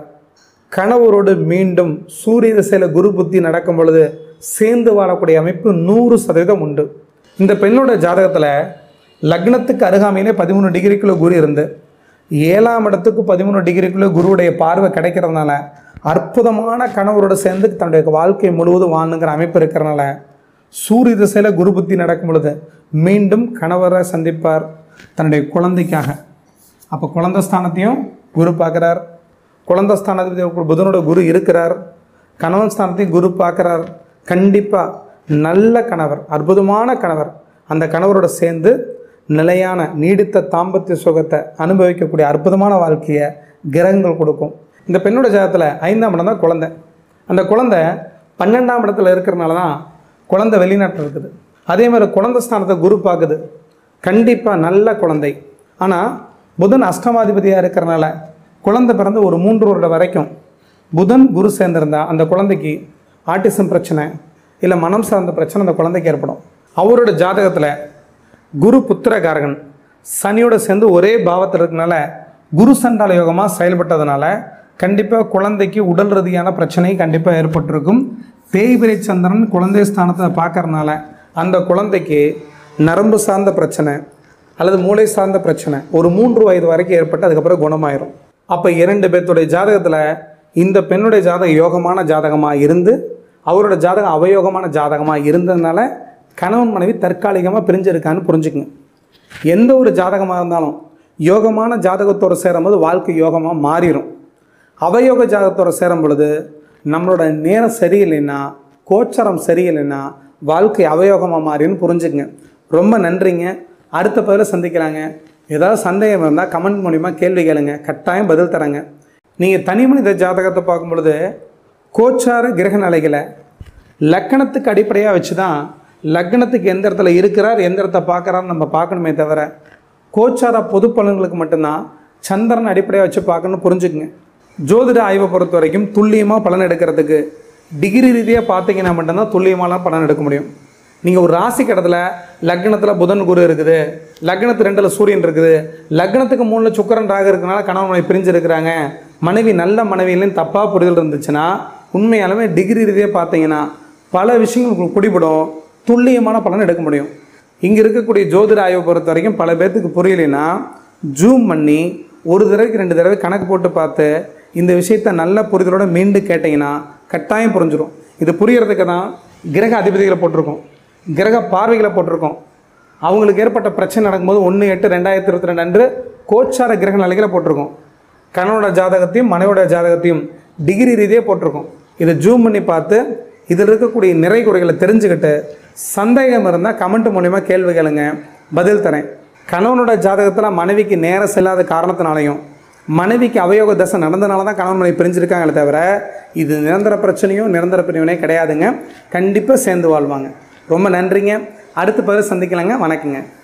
கணவரோடு மீண்டும் சூரிய திசையில் குரு புத்தி நடக்கும் பொழுது சேர்ந்து வாழக்கூடிய அமைப்பு நூறு சதவீதம் உண்டு இந்த பெண்ணோட ஜாதகத்தில் லக்னத்துக்கு அருகாமையிலே பதிமூணு டிகிரிக்குள்ள குரு இருந்து ஏழாம் இடத்துக்கு பதிமூணு டிகிரிக்குள்ள குருவுடைய பார்வை கிடைக்கிறதுனால அற்புதமான கணவரோடு சேர்ந்து தன்னுடைய வாழ்க்கை முழுவதும் வாழுங்கிற அமைப்பு இருக்கிறனால சூரிய திசையில் குரு புத்தி நடக்கும் பொழுது மீண்டும் கணவரை சந்திப்பார் தன்னுடைய குழந்தைக்காக அப்போ குழந்தை ஸ்தானத்தையும் குரு பார்க்குறார் குழந்தை ஸ்தானத்தில் புதனோட குரு இருக்கிறார் கணவன் ஸ்தானத்தையும் குரு பார்க்குறார் கண்டிப்பாக நல்ல கணவர் அற்புதமான கணவர் அந்த கணவரோட சேர்ந்து நிலையான நீடித்த தாம்பத்திய சுகத்தை அனுபவிக்கக்கூடிய அற்புதமான வாழ்க்கையை கிரகங்கள் கொடுக்கும் இந்த பெண்ணோட ஜாதகத்தில் ஐந்தாம் இடம் தான் குழந்தை அந்த குழந்தை பன்னெண்டாம் இடத்துல இருக்கிறனால தான் குழந்தை வெளிநாட்டில் இருக்குது அதே மாதிரி குழந்தை ஸ்தானத்தை குரு பார்க்குது கண்டிப்பாக நல்ல குழந்தை ஆனால் புதன் அஷ்டமாதிபதியாக இருக்கிறனால குழந்தை பிறந்து ஒரு மூன்று வருடம் வரைக்கும் புதன் குரு சேர்ந்திருந்தா அந்த குழந்தைக்கு ஆட்டிசம் பிரச்சனை இல்லை மனம் சார்ந்த பிரச்சனை அந்த குழந்தைக்கு ஏற்படும் அவரோட ஜாதகத்தில் குரு புத்திரகாரகன் சனியோட சேர்ந்து ஒரே பாவத்தில் இருக்கனால குரு சண்டால யோகமாக செயல்பட்டதுனால கண்டிப்பாக குழந்தைக்கு உடல் ரீதியான பிரச்சனை கண்டிப்பாக ஏற்பட்டிருக்கும் தேய்பிரை சந்திரன் குழந்தை ஸ்தானத்தை பார்க்கறனால அந்த குழந்தைக்கு நரம்பு சார்ந்த பிரச்சனை அல்லது மூளை சார்ந்த பிரச்சனை ஒரு மூன்று வயது வரைக்கும் ஏற்பட்டு அதுக்கப்புறம் குணமாயிரும் அப்போ இரண்டு பேர்த்துடைய ஜாதகத்தில் இந்த பெண்ணுடைய ஜாதகம் யோகமான ஜாதகமாக இருந்து அவரோட ஜாதகம் அவயோகமான ஜாதகமாக இருந்ததுனால கணவன் மனைவி தற்காலிகமாக பிரிஞ்சிருக்கான்னு புரிஞ்சுக்குங்க எந்த ஒரு ஜாதகமாக இருந்தாலும் யோகமான ஜாதகத்தோடு சேரும்போது வாழ்க்கை யோகமாக மாறிடும் அவயோக ஜாதகத்தோடு சேரும் பொழுது நம்மளோட நேரம் சரியில்லைன்னா கோச்சரம் சரியில்லைன்னா வாழ்க்கை அவயோகமாக மாறின்னு புரிஞ்சுக்குங்க ரொம்ப நன்றிங்க அடுத்த பதில சந்திக்கலாங்க ஏதாவது சந்தேகம் இருந்தால் கமெண்ட் மூலிமா கேள்வி கேளுங்க கட்டாயம் பதில் தரேங்க நீங்கள் தனி மனித ஜாதகத்தை பார்க்கும் பொழுது கோச்சார கிரக நிலைகளை லக்கணத்துக்கு அடிப்படையாக வச்சு தான் லக்னத்துக்கு எந்த இடத்துல இருக்கிறார் எந்த இடத்த பார்க்குறான்னு நம்ம பார்க்கணுமே தவிர கோச்சார பொது பலன்களுக்கு மட்டும்தான் சந்திரன் அடிப்படையாக வச்சு பார்க்கணும்னு புரிஞ்சுக்குங்க ஜோதிட ஆய்வை பொறுத்த வரைக்கும் துல்லியமாக பலன் எடுக்கிறதுக்கு டிகிரி ரீதியாக பார்த்தீங்கன்னா மட்டும்தான் துல்லியமாலாம் பலன் எடுக்க முடியும் நீங்கள் ஒரு ராசி கடத்தில் லக்னத்தில் புதன் குரு இருக்குது லக்னத்து ரெண்டில் சூரியன் இருக்குது லக்னத்துக்கு மூணில் சுக்கரன் ராக இருக்கனால கணவன் மனைவி பிரிஞ்சு இருக்கிறாங்க மனைவி நல்ல மனைவியிலையும் தப்பாக புரிதல் இருந்துச்சுன்னா உண்மையாலுமே டிகிரி ரீதியாக பார்த்தீங்கன்னா பல விஷயங்கள் உங்களுக்கு பிடிபடும் துல்லியமான பலன் எடுக்க முடியும் இங்கே இருக்கக்கூடிய ஜோதிட ஆய்வை பொறுத்த வரைக்கும் பல பேர்த்துக்கு புரியலைன்னா ஜூம் பண்ணி ஒரு தடவைக்கு ரெண்டு தடவை கணக்கு போட்டு பார்த்து இந்த விஷயத்தை நல்ல புரிதலோட மீண்டு கேட்டிங்கன்னா கட்டாயம் புரிஞ்சிடும் இது புரியறதுக்கு தான் கிரக அதிபதிகளை போட்டிருக்கோம் கிரக பார்வைகளை போட்டிருக்கோம் அவங்களுக்கு ஏற்பட்ட பிரச்சனை நடக்கும்போது ஒன்று எட்டு ரெண்டாயிரத்தி இருபத்தி ரெண்டு அன்று கோச்சார கிரக நிலைகளை போட்டிருக்கோம் கணவனோட ஜாதகத்தையும் மனைவியோட ஜாதகத்தையும் டிகிரி ரீதியாக போட்டிருக்கோம் இதை ஜூம் பண்ணி பார்த்து இதில் இருக்கக்கூடிய நிறை குறைகளை தெரிஞ்சுக்கிட்டு சந்தேகம் இருந்தால் கமெண்ட் மூலிமா கேள்வி கேளுங்க பதில் தரேன் கணவனோட ஜாதகத்தில் மனைவிக்கு நேரம் செல்லாத காரணத்தினாலையும் மனைவிக்கு அவயோக தசை நடந்தனால தான் கணவன் மனைவி பிரிஞ்சிருக்காங்களே தவிர இது நிரந்தர பிரச்சனையும் நிரந்தர பிரிவினையும் கிடையாதுங்க கண்டிப்பாக சேர்ந்து வாழ்வாங்க ரொம்ப நன்றிங்க அடுத்த பதில் சந்திக்கலாங்க வணக்கங்க